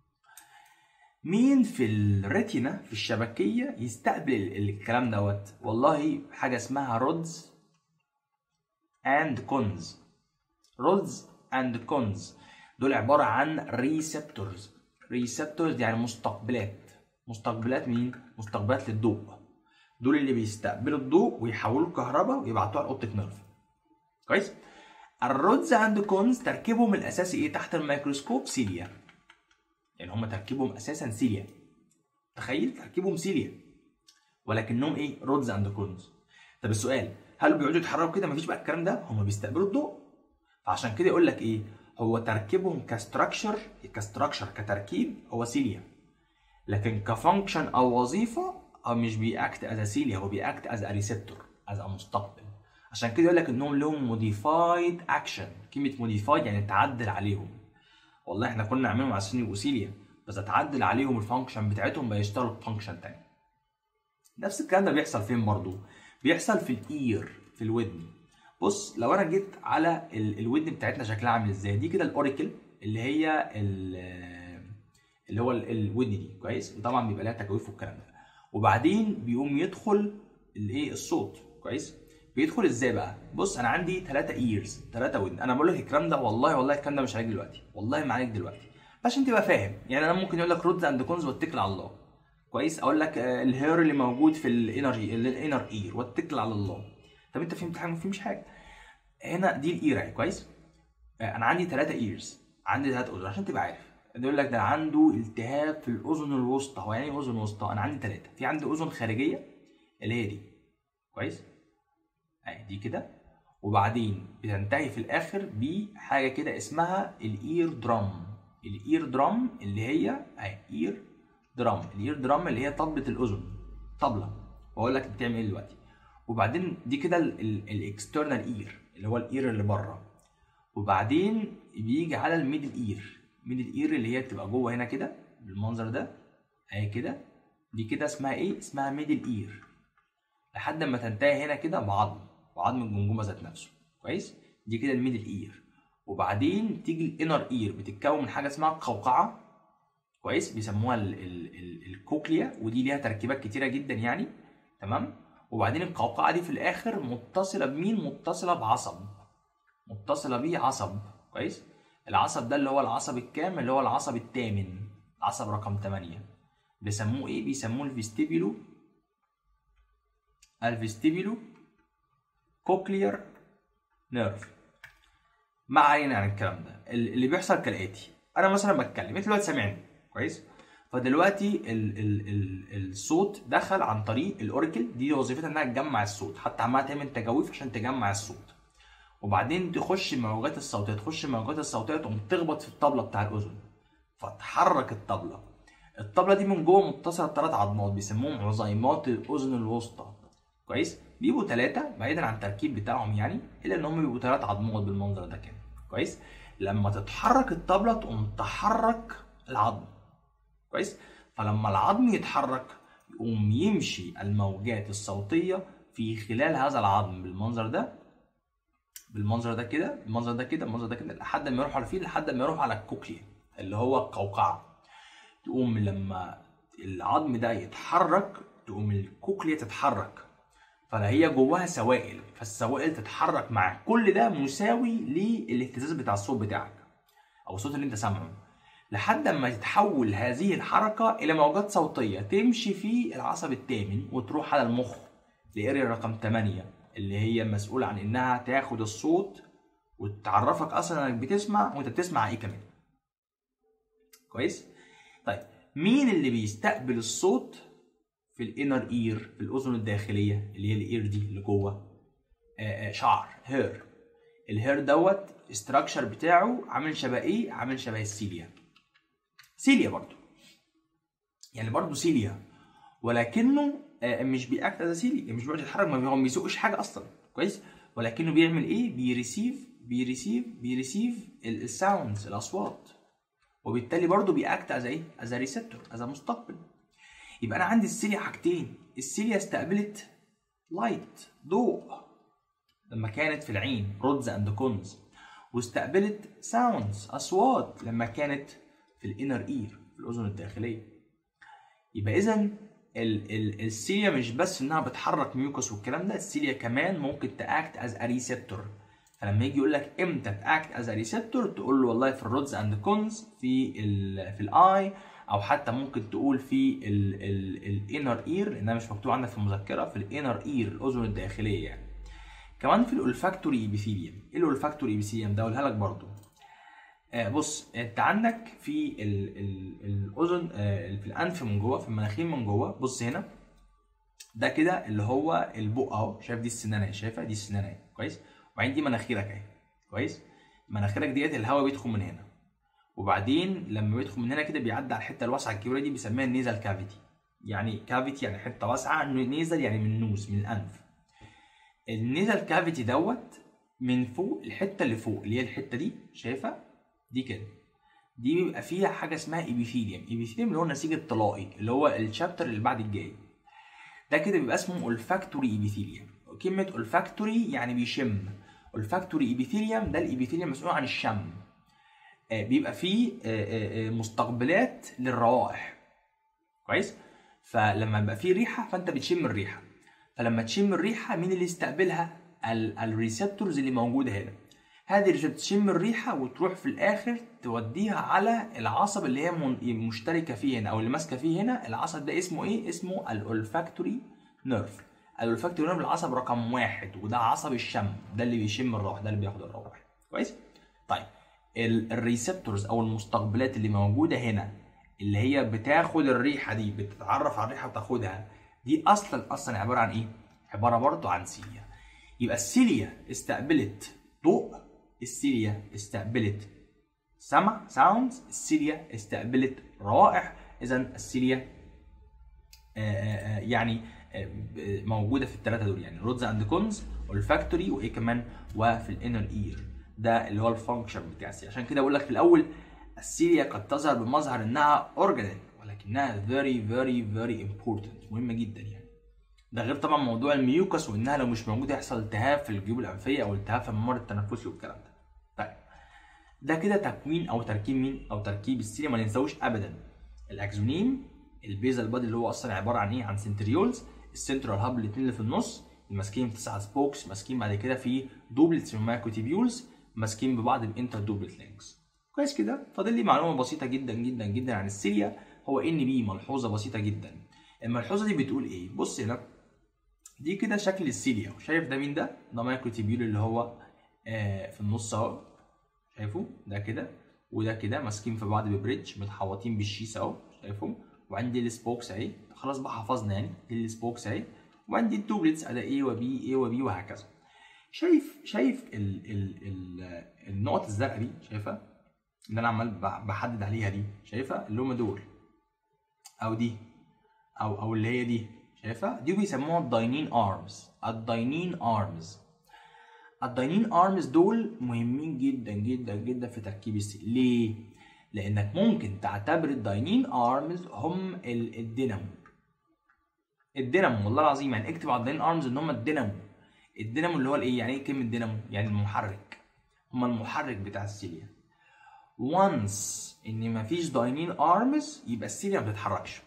مين في الريتينا في الشبكيه يستقبل ال- الكلام دوت والله حاجه اسمها رودز اند كونز رودز اند كونز دول عباره عن ريسبتورز ريسبتورز يعني مستقبلات مستقبلات مين مستقبلات للضوء دول اللي بيستقبلوا الضوء ويحولوا الكهرباء ويبعتوها على الاوبتيك نيرف كويس الرودز اند كونز تركيبهم الاساسي ايه تحت الميكروسكوب سيليا يعني هم تركيبهم اساسا سيليا تخيل تركيبهم سيليا ولكنهم ايه رودز اند كونز طب السؤال هل بيقعدوا يتحركوا كده مفيش بقى الكلام ده هم بيستقبلوا الضوء فعشان كده يقول لك ايه هو تركيبهم كستراكشر كستراكشر كتركيب هو سيليا لكن كفانكشن او وظيفه هو مش بيأكت از سيليا هو بيأكت از ريسبتور از مستقبل عشان كده يقول لك انهم لهم موديفايد اكشن كلمه موديفايد يعني تعدل عليهم والله احنا كنا نعملهم على سن يبقوا سيليا بس اتعدل عليهم الفانكشن بتاعتهم بيشتغلوا بفانكشن تاني نفس الكلام ده بيحصل فين برضو بيحصل في الاير في الودن بص لو انا جيت على ال- الودن بتاعتنا شكلها عامل ازاي دي كده الاوريكل اللي هي ال- اللي هو ال- الودن دي كويس وطبعا بيبقى لها تجويف والكلام ده وبعدين بيقوم يدخل الايه الصوت كويس بيدخل ازاي بقى بص انا عندي ثلاثة ايرز ثلاثة ودن انا بقول لك الكلام ده والله والله الكلام ده مش عليك دلوقتي والله ما عليك دلوقتي عشان تبقى فاهم يعني انا ممكن اقول لك رودز اند كونز واتكل على الله كويس اقول لك آه، الهير اللي موجود في الانرجي الانر اير واتكل على الله طب انت فهمت حاجه ما فهمتش حاجه هنا دي الاير اهي كويس آه، انا عندي ثلاثة ايرز عندي ثلاث اذن عشان تبقى عارف يقول لك ده عنده التهاب في الاذن الوسطى هو يعني ايه اذن وسطى انا عندي ثلاثه في عندي اذن خارجيه اللي هي دي كويس اهي دي كده وبعدين بتنتهي في الاخر بحاجه كده اسمها الاير درام الاير درام اللي هي اهي اير درام الاير درام اللي هي طبله الاذن طبله واقول لك بتعمل ايه دلوقتي وبعدين دي كده الاكسترنال اير اللي هو الاير اللي بره وبعدين بيجي على الميدل اير ميدل اير اللي هي بتبقى جوه هنا كده بالمنظر ده اهي كده دي كده اسمها ايه اسمها ميدل اير لحد ما تنتهي هنا كده بعظم بعظم الجمجمه ذات نفسه كويس دي كده الميدل اير وبعدين تيجي الانر اير بتتكون من حاجه اسمها القوقعه كويس بيسموها ال ال ال الكوكليا ودي ليها تركيبات كتيره جدا يعني تمام وبعدين القوقعه دي في الاخر متصله بمين متصله بعصب متصله بيه عصب كويس العصب ده اللي هو العصب الكام اللي هو العصب الثامن عصب رقم 8 بيسموه ايه بيسموه الفيستيبيلو الفيستيبيلو كوكلير نيرف ما علينا عن الكلام ده اللي بيحصل كالاتي انا مثلا بتكلم انت دلوقتي سامعني كويس فدلوقتي ال ال ال الصوت دخل عن طريق الاوريكل دي وظيفتها انها تجمع الصوت حتى عماله تعمل تجاويف عشان تجمع الصوت وبعدين تخش الموجات الصوتيه تخش الموجات الصوتيه تقوم تخبط في الطبله بتاع الاذن فتحرك الطبله الطبله دي من جوه متصله بثلاث عظمات بيسموهم عظيمات الاذن الوسطى كويس بيبقوا ثلاثه بعيدا عن التركيب بتاعهم يعني الا ان هم بيبقوا ثلاث عظمات بالمنظر ده كده كويس لما تتحرك الطبله تقوم تحرك العظم كويس فلما العظم يتحرك يقوم يمشي الموجات الصوتيه في خلال هذا العظم بالمنظر ده بالمنظر ده كده المنظر ده كده المنظر ده كده لحد ما يروح على فين لحد ما يروح على الكوكليا اللي هو القوقعه تقوم لما العظم ده يتحرك تقوم الكوكليا تتحرك فلا هي جواها سوائل فالسوائل تتحرك معاه كل ده مساوي للاهتزاز بتاع الصوت بتاعك او الصوت اللي انت سامعه لحد ما تتحول هذه الحركة إلى موجات صوتية تمشي في العصب الثامن وتروح على المخ لإيريا رقم 8 اللي هي مسؤولة عن إنها تاخد الصوت وتعرفك أصلا إنك بتسمع وأنت بتسمع إيه كمان. كويس؟ طيب مين اللي بيستقبل الصوت في الانر اير في الاذن الداخليه اللي هي الاير دي اللي جوه آه، آه، شعر هير الهير دوت استراكشر بتاعه عامل شبه ايه عامل شبه السيليا سيليا برضو يعني برضو سيليا ولكنه آه، مش بيأكت از سيليا مش بيقعد يتحرك ما هو ما بيسوقش حاجه اصلا كويس ولكنه بيعمل ايه بيريسيف بيريسيف بيريسيف الساوندز الاصوات وبالتالي برضه بيأكت از ايه از ريسبتور از مستقبل يبقى انا عندي السيليا حاجتين السيليا استقبلت لايت ضوء لما كانت في العين رودز اند كونز واستقبلت ساوندز اصوات لما كانت في الانر اير في الاذن الداخليه يبقى اذا السيليا مش بس انها بتحرك ميوكس والكلام ده السيليا كمان ممكن تاكت از ا ريسبتور فلما يجي يقول لك امتى تاكت از ا ريسبتور تقول له والله في الرودز اند كونز في ال في الاي او حتى ممكن تقول في الانر اير لانها مش مكتوب عندك في المذكره في الانر اير الاذن الداخليه يعني كمان في الاولفاكتوري ايبيثيليوم ايه الاولفاكتوري ايبيثيليوم ده اقولها لك برضو آه بص انت عندك في ال ال الاذن آه في الانف من جوه في المناخير من جوه بص هنا ده كده اللي هو البق اهو شايف دي السنان اهي شايفها دي السنان اهي كويس وبعدين دي مناخيرك اهي كويس مناخيرك ديت الهواء بيدخل من هنا وبعدين لما بيدخل من هنا كده بيعدي على الحته الواسعه الكبيره دي بيسميها النيزل كافيتي يعني كافيتي يعني حته واسعه نيزل يعني من النوز من الانف النيزل كافيتي دوت من فوق الحته اللي فوق اللي هي الحته دي شايفها دي كده دي بيبقى فيها حاجه اسمها ايبيثيليوم ايبيثيليوم اللي هو النسيج الطلائي اللي هو الشابتر اللي بعد الجاي ده كده بيبقى اسمه اولفاكتوري ايبيثيليوم كلمه اولفاكتوري يعني بيشم اولفاكتوري ايبيثيليوم ده الايبيثيليوم مسؤول عن الشم آه، بيبقى فيه آه، آه، مستقبلات للروائح كويس فلما يبقى فيه ريحه فانت بتشم الريحه فلما تشم الريحه مين اللي يستقبلها الريسبتورز اللي موجوده هنا هذه الريسبتورز تشم الريحه وتروح في الاخر توديها على العصب اللي هي من- مشتركه فيه هنا او اللي ماسكه فيه هنا العصب ده اسمه ايه اسمه الاولفاكتوري نيرف الاولفاكتوري نيرف العصب رقم واحد وده عصب الشم ده اللي بيشم الروح ده اللي بياخد الروح كويس طيب ال- الريسبتورز او المستقبلات اللي موجوده هنا اللي هي بتاخد الريحه دي بتتعرف على الريحه وتاخدها دي اصلا اصلا عباره عن ايه عباره برضه عن سيليا يبقى السيليا استقبلت ضوء السيليا استقبلت سمع ساوندز السيليا استقبلت روائح اذا السيليا آه، آه، آه، يعني آه، ب- موجوده في الثلاثه دول يعني رودز اند كونز والفاكتوري وايه كمان وفي الانر اير ده اللي هو الفانكشن بتاع السيليا عشان كده بقول لك في الاول السيليا قد تظهر بمظهر انها اورجانيل ولكنها very very very important مهمه جدا يعني ده غير طبعا موضوع الميوكس وانها لو مش موجوده يحصل التهاب في الجيوب الانفيه او التهاب في الممر التنفسي والكلام ده طيب ده كده تكوين او تركيب مين او تركيب السيليا ما ننساوش ابدا الاكزونيم البيزال بادي اللي هو اصلا عباره عن ايه عن سنتريولز السنترال هاب الاثنين اللي في النص ماسكين في تسعه سبوكس ماسكين بعد كده في دوبلتس من مايكوتيبيولز ماسكين ببعض بانتر دوبلت لينكس كويس كده فاضل لي معلومه بسيطه جدا جدا جدا عن السيليا هو ان بي ملحوظه بسيطه جدا الملحوظه دي بتقول ايه بص هنا دي كده شكل السيليا شايف ده مين ده ده مايكروتيبيول اللي هو آه في النص اهو شايفه ده كده وده كده ماسكين في بعض ببريدج متحوطين بالشيس اهو شايفهم وعندي السبوكس اهي خلاص بقى حفظنا يعني دي السبوكس اهي وعندي التوبلتس اداه ايه وبي ايه وبي وهكذا شايف شايف ال ال ال النقط الزرقاء دي شايفها اللي انا عمال ب- بحدد عليها دي شايفها اللي هم دول او دي او او اللي هي دي شايفها دي بيسموها الداينين ارمز الداينين ارمز الداينين ارمز دول مهمين جدا جدا جدا في تركيب السيل ليه لانك ممكن تعتبر الداينين ارمز هم ال- الدينامو الدينامو والله العظيم يعني اكتب على الداينين ارمز ان هم الدينامو الدينامو اللي هو الايه يعني ايه كلمه دينامو يعني المحرك هم المحرك بتاع السيليا وانس ان مفيش داينين ارمز يبقى السيليا ما بتتحركش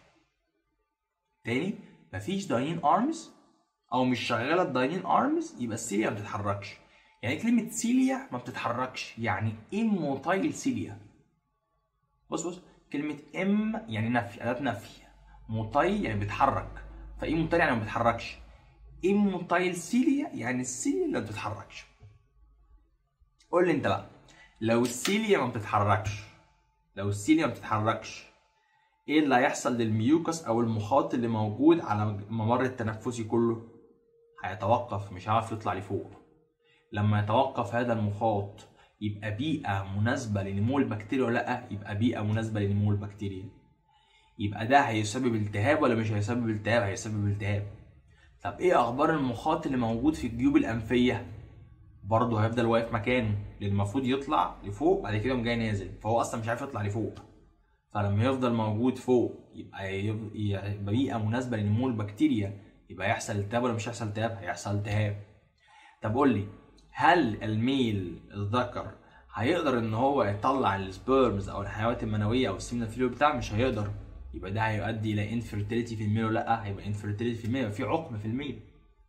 تاني مفيش داينين ارمز او مش شغاله الداينين ارمز يبقى السيليا ما بتتحركش يعني كلمه سيليا ما بتتحركش يعني اموتايل سيليا بص بص كلمه ام يعني نفي اداه نفي موتايل يعني بيتحرك فايه موتايل يعني ما بيتحركش اموتايل سيليا يعني السيليا اللي ما بتتحركش قول لي انت بقى لو السيليا ما بتتحركش لو السيليا ما بتتحركش ايه اللي هيحصل للميوكس او المخاط اللي موجود على الممر التنفسي كله هيتوقف مش هيعرف يطلع لفوق لما يتوقف هذا المخاط يبقى بيئة مناسبة لنمو البكتيريا ولا لا يبقى بيئة مناسبة لنمو البكتيريا يبقى ده هيسبب التهاب ولا مش هيسبب التهاب هيسبب التهاب طب ايه اخبار المخاط اللي موجود في الجيوب الانفيه برضه هيفضل واقف مكانه لان المفروض يطلع لفوق بعد كده يقوم جاي نازل فهو اصلا مش عارف يطلع لفوق فلما يفضل موجود فوق يبقى يب- يبقى بيئه مناسبه لنمو البكتيريا يبقى يحصل التهاب ولا مش هيحصل التهاب هيحصل التهاب طب قول لي هل الميل الذكر هيقدر ان هو يطلع السبيرمز او الحيوانات المنويه او السمنه الفيلو بتاعه مش هيقدر يبقى ده هيؤدي الى انفيرتيليتي في الميل ولا لا هيبقى انفيرتيليتي في الميل يبقى في عقم في الميل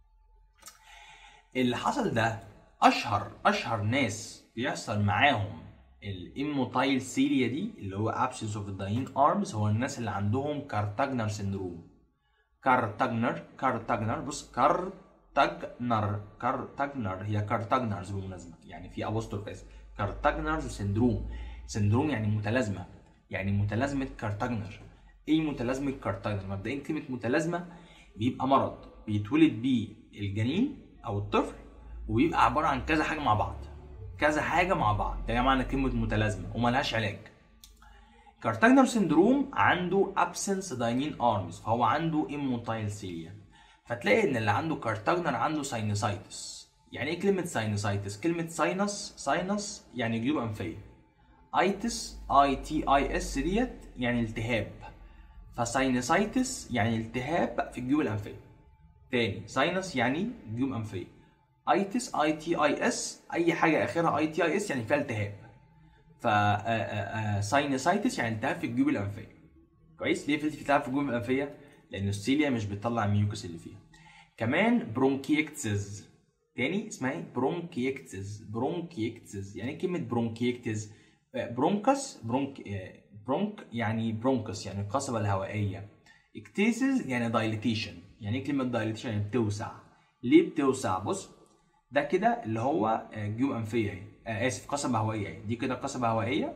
اللي حصل ده اشهر اشهر ناس بيحصل معاهم الاموتايل سيليا دي اللي هو absence of the dying arms هو الناس اللي عندهم كارتاجنر سندروم كارتاجنر كارتاجنر بص كارتاجنر كارتاجنر هي كارتاجنرز بالمناسبه يعني في ابوستروف اس كارتاجنرز سندروم سندروم يعني متلازمه يعني متلازمه كارتاجنر ايه متلازمه كارتاجنر مبدئيا كلمه متلازمه بيبقى مرض بيتولد بيه الجنين او الطفل وبيبقى عباره عن كذا حاجه مع بعض كذا حاجه مع بعض ده معنى كلمه متلازمه وملهاش علاج كارتاجنر سندروم عنده absence dynein arms فهو عنده immotile cilia فتلاقي ان اللي عنده كارتاجنر عنده ساينوسايتس يعني ايه كلمه ساينوسايتس كلمه ساينس ساينس يعني جيوب انفيه ايتس اي تي اي اس ديت يعني التهاب فساينوسايتس يعني التهاب في الجيوب الانفيه تاني ساينس يعني جيوب انفيه ايتس اي تي اي اس اي حاجه اخرها اي تي اي اس يعني فيها التهاب ف ساينوسايتس يعني التهاب في الجيوب الانفيه كويس ليه في التهاب في الجيوب الانفيه لان السيليا مش بتطلع الميوكس اللي فيها كمان برونكيكتسز تاني اسمها ايه برونكيكتس برونكيكتس يعني ايه كلمه برونكيكتس برونكس برونك آه، برونك يعني برونكس يعني القصبه الهوائيه اكتيسز يعني دايليتيشن يعني ايه كلمه دايليتيشن يعني بتوسع ليه بتوسع بص ده كده اللي هو آه، جيوب انفيه اهي آه، اسف قصبه هوائيه اهي دي كده قصبه هوائيه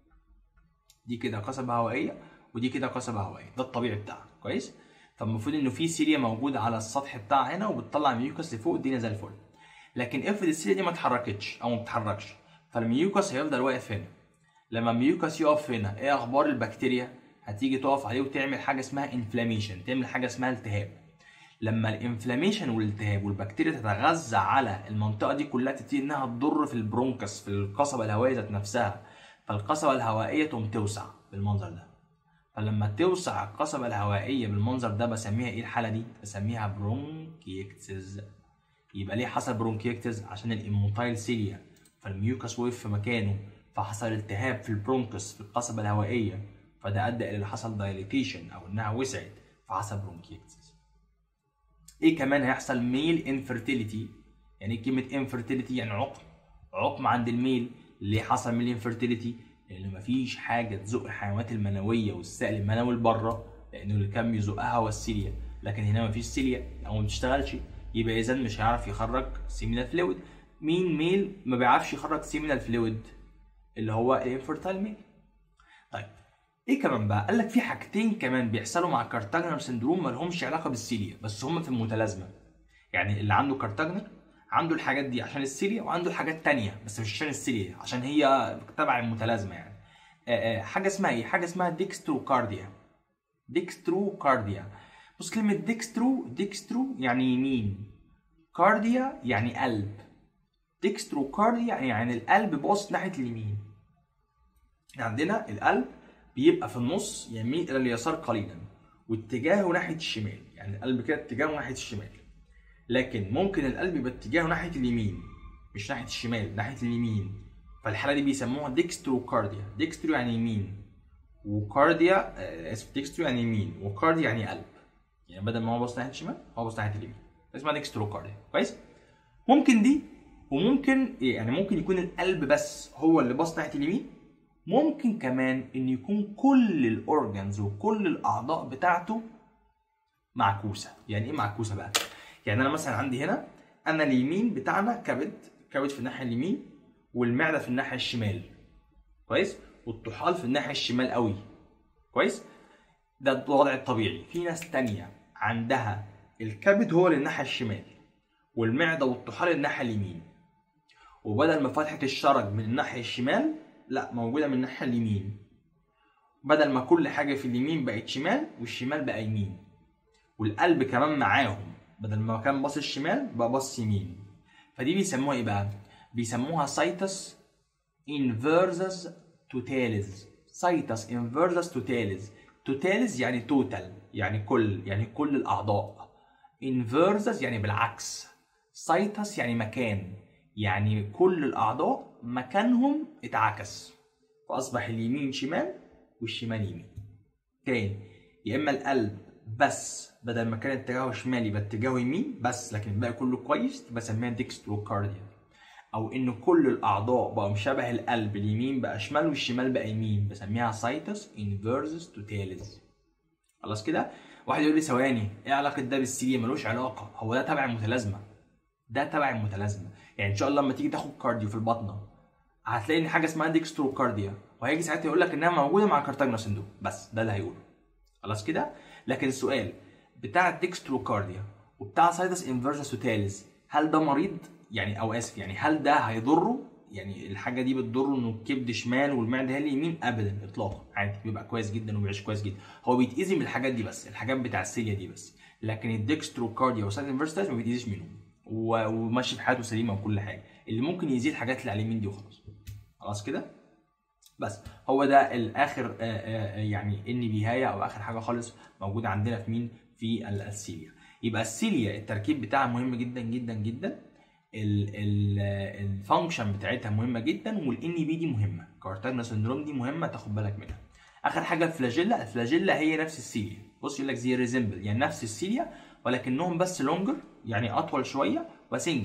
دي كده قصبه هوائيه ودي كده قصبه هوائيه ده الطبيعي بتاعها كويس فالمفروض انه في سيليا موجوده على السطح بتاعها هنا وبتطلع ميوكس لفوق الدنيا زي الفل لكن افرض السيليا دي ما اتحركتش او ما بتتحركش فالميوكس هيفضل واقف هنا لما الميوكس يقف هنا ايه اخبار البكتيريا هتيجي تقف عليه وتعمل حاجه اسمها انفلاميشن تعمل حاجه اسمها التهاب لما الانفلاميشن والالتهاب والبكتيريا تتغذى على المنطقه دي كلها تبتدي انها تضر في البرونكس في القصبه الهوائيه ذات نفسها فالقصبه الهوائيه تقوم توسع بالمنظر ده فلما توسع القصبه الهوائيه بالمنظر ده بسميها ايه الحاله دي بسميها برونكيكتس يبقى ليه حصل برونكيكتس عشان الاموتايل سيليا فالميوكس وقف في مكانه فحصل التهاب في البرونكس في القصبه الهوائيه فده ادى الى اللي حصل دايليتيشن او انها وسعت فحصل برونكيكتس ايه كمان هيحصل ميل انفيرتيليتي يعني ايه كلمه انفيرتيليتي يعني عقم عقم عند الميل ليه حصل ميل انفيرتيليتي لان مفيش حاجه تزق الحيوانات المنويه والسائل المنوي لبره لانه اللي كان بيزقها هو السيليا لكن هنا مفيش سيليا او ما بتشتغلش يبقى اذا مش هيعرف يخرج سيمينال فلويد مين ميل ما بيعرفش يخرج سيمينال فلويد اللي هو الانفيرتايل ميل طيب ايه كمان بقى؟ قال لك في حاجتين كمان بيحصلوا مع كارتاجنر سندروم ما لهمش علاقه بالسيليا بس هم في المتلازمه. يعني اللي عنده كارتاجنر عنده الحاجات دي عشان السيليا وعنده الحاجات تانية بس مش عشان السيليا عشان هي تبع المتلازمه يعني. آه، آه، حاجه اسمها ايه؟ حاجه اسمها ديكستروكارديا. ديكستروكارديا. بص كلمه ديكسترو ديكسترو يعني يمين. كارديا يعني قلب. ديكستروكارديا يعني القلب باص ناحيه اليمين. عندنا القلب بيبقى في النص يميل الى اليسار قليلا واتجاهه ناحيه الشمال يعني القلب كده اتجاهه ناحيه الشمال لكن ممكن القلب يبقى اتجاهه ناحيه اليمين مش ناحيه الشمال ناحيه اليمين فالحاله دي بيسموها ديكستروكارديا ديكسترو يعني يمين وكارديا آه، اسف ديكسترو يعني يمين وكارديا يعني قلب يعني بدل ما هو باص ناحيه الشمال هو باص ناحيه اليمين اسمها ديكستروكارديا كويس ممكن دي وممكن يعني ممكن يكون القلب بس هو اللي باص ناحيه اليمين ممكن كمان ان يكون كل الاورجنز وكل الاعضاء بتاعته معكوسه يعني ايه معكوسه بقى يعني انا مثلا عندي هنا انا اليمين بتاعنا كبد كبد في الناحيه اليمين والمعده في الناحيه الشمال كويس والطحال في الناحيه الشمال قوي كويس ده الوضع الطبيعي في ناس تانية عندها الكبد هو للناحيه الشمال والمعده والطحال للناحيه اليمين وبدل ما فتحه الشرج من الناحيه الشمال لا موجوده من الناحيه اليمين بدل ما كل حاجه في اليمين بقت شمال والشمال بقى يمين والقلب كمان معاهم بدل ما كان باص الشمال بقى باص يمين فدي بيسموها ايه بقى بيسموها سايتس انفيرزس توتاليز سايتس انفيرزس توتاليز توتاليز يعني توتال يعني كل يعني كل الاعضاء انفيرزس يعني بالعكس سايتس يعني مكان يعني كل الاعضاء مكانهم اتعكس فاصبح اليمين شمال والشمال يمين تاني يا اما القلب بس بدل ما كان اتجاهه شمال يبقى اتجاهه يمين بس لكن الباقي كله كويس بسميها ديكستروكارديا او ان كل الاعضاء بقوا شبه القلب اليمين بقى شمال والشمال بقى يمين بسميها سايتس انفيرسس توتاليز خلاص كده واحد يقول لي ثواني ايه علاقه ده بالسيليا ملوش علاقه هو ده تبع المتلازمه ده تبع المتلازمه يعني ان شاء الله لما تيجي تاخد كارديو في البطنه هتلاقي ان حاجه اسمها ديكستروكارديا وهيجي ساعتها يقول لك انها موجوده مع كارتاجنا سندروم بس ده اللي هيقوله خلاص كده لكن السؤال بتاع الديكستروكارديا وبتاع سايتس انفيرسس توتاليز هل ده مريض يعني او اسف يعني هل ده هيضره يعني الحاجه دي بتضره انه الكبد شمال والمعده هي اليمين ابدا اطلاقا عادي بيبقى كويس جدا وبيعيش كويس جدا هو بيتاذي من الحاجات دي بس الحاجات بتاع السيليا دي بس لكن الديكستروكارديا والسايتس انفيرسس ما بيتاذيش منهم و- وماشي في حياته سليمه وكل حاجه اللي ممكن يزيد الحاجات اللي على اليمين دي وخلاص خلاص كده بس هو ده الاخر آه، آه، يعني ان بيهايه او اخر حاجه خالص موجوده عندنا في مين في ال- السيليا يبقى السيليا التركيب بتاعها مهم جدا جدا جدا الفانكشن بتاعتها مهمه جدا والان بي دي مهمه كارتاجنا سندروم دي مهمه تاخد بالك منها اخر حاجه الفلاجيلا الفلاجيلا هي نفس السيليا بص يقول لك زي ريزمبل يعني نفس السيليا ولكنهم بس لونجر يعني اطول شويه وسنجل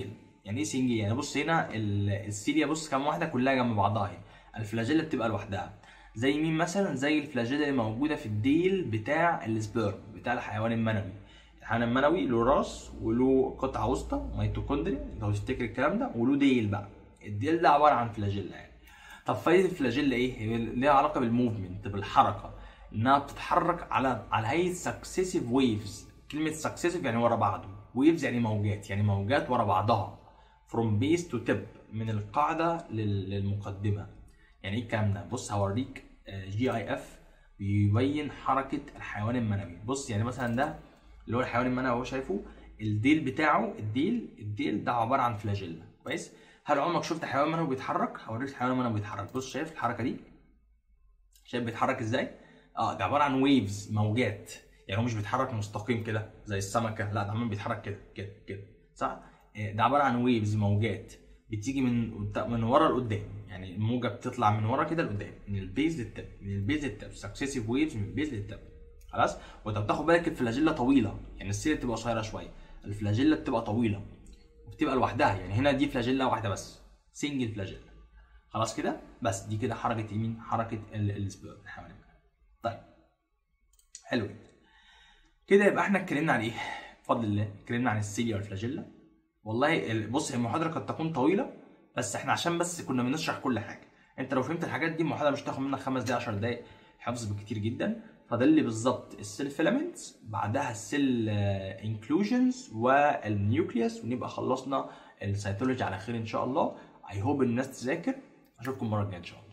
يعني ايه سنجل يعني بص هنا ال- السيليا بص كام واحده كلها جنب بعضها اهي الفلاجيلا بتبقى لوحدها زي مين مثلا زي الفلاجيلا اللي موجوده في الديل بتاع السبيرم بتاع الحيوان المنوي الحيوان المنوي له راس وله قطعه وسطى ميتوكوندريا لو تفتكر الكلام ده وله ديل بقى الديل ده عباره عن فلاجيلا يعني طب فايده الفلاجيلا ايه؟ هي ليها علاقه بالموفمنت بالحركه انها بتتحرك على على هيئه سكسيسيف ويفز كلمه سكسيسيف يعني ورا بعضه ويفز يعني موجات يعني موجات ورا بعضها from base to tip من القاعده لل- للمقدمه يعني ايه الكلام ده بص هوريك جي اي اف بيبين حركه الحيوان المنوي بص يعني مثلا ده اللي هو الحيوان المنوي هو شايفه الديل بتاعه الديل الديل ده عباره عن فلاجيلا كويس هل عمرك شفت حيوان منوي بيتحرك هوريك الحيوان المنوي بيتحرك بص شايف الحركه دي شايف بيتحرك ازاي اه ده عباره عن ويفز موجات يعني هو مش بيتحرك مستقيم كده زي السمكه لا ده عمال بيتحرك كده كده كده صح آه، ده عباره عن ويفز موجات بتيجي من من ورا لقدام يعني الموجه بتطلع من ورا كده لقدام من البيز للتب من البيز للتب سكسيسيف ويفز من البيز للتب خلاص وانت بتاخد بالك الفلاجيلا طويله يعني السيل بتبقى قصيره شويه الفلاجيلا بتبقى طويله وبتبقى لوحدها يعني هنا دي فلاجيلا واحده بس سنجل فلاجيلا خلاص كده بس دي كده حركه يمين حركه ال- السبيرم الحيوان طيب حلو جدا كده يبقى احنا اتكلمنا عن ايه بفضل الله اتكلمنا عن السيليا والفلاجيلا والله ال- بص المحاضره قد تكون طويله بس احنا عشان بس كنا بنشرح كل حاجه انت لو فهمت الحاجات دي المحاضره مش تاخد منك خمس دقايق 10 دقايق حفظ بكتير جدا فاضل لي بالظبط السيل فيلامنتس بعدها السيل انكلوجنز والنيوكليوس ونبقى خلصنا السيتولوجي على خير ان شاء الله اي هوب الناس تذاكر اشوفكم المره الجايه ان شاء الله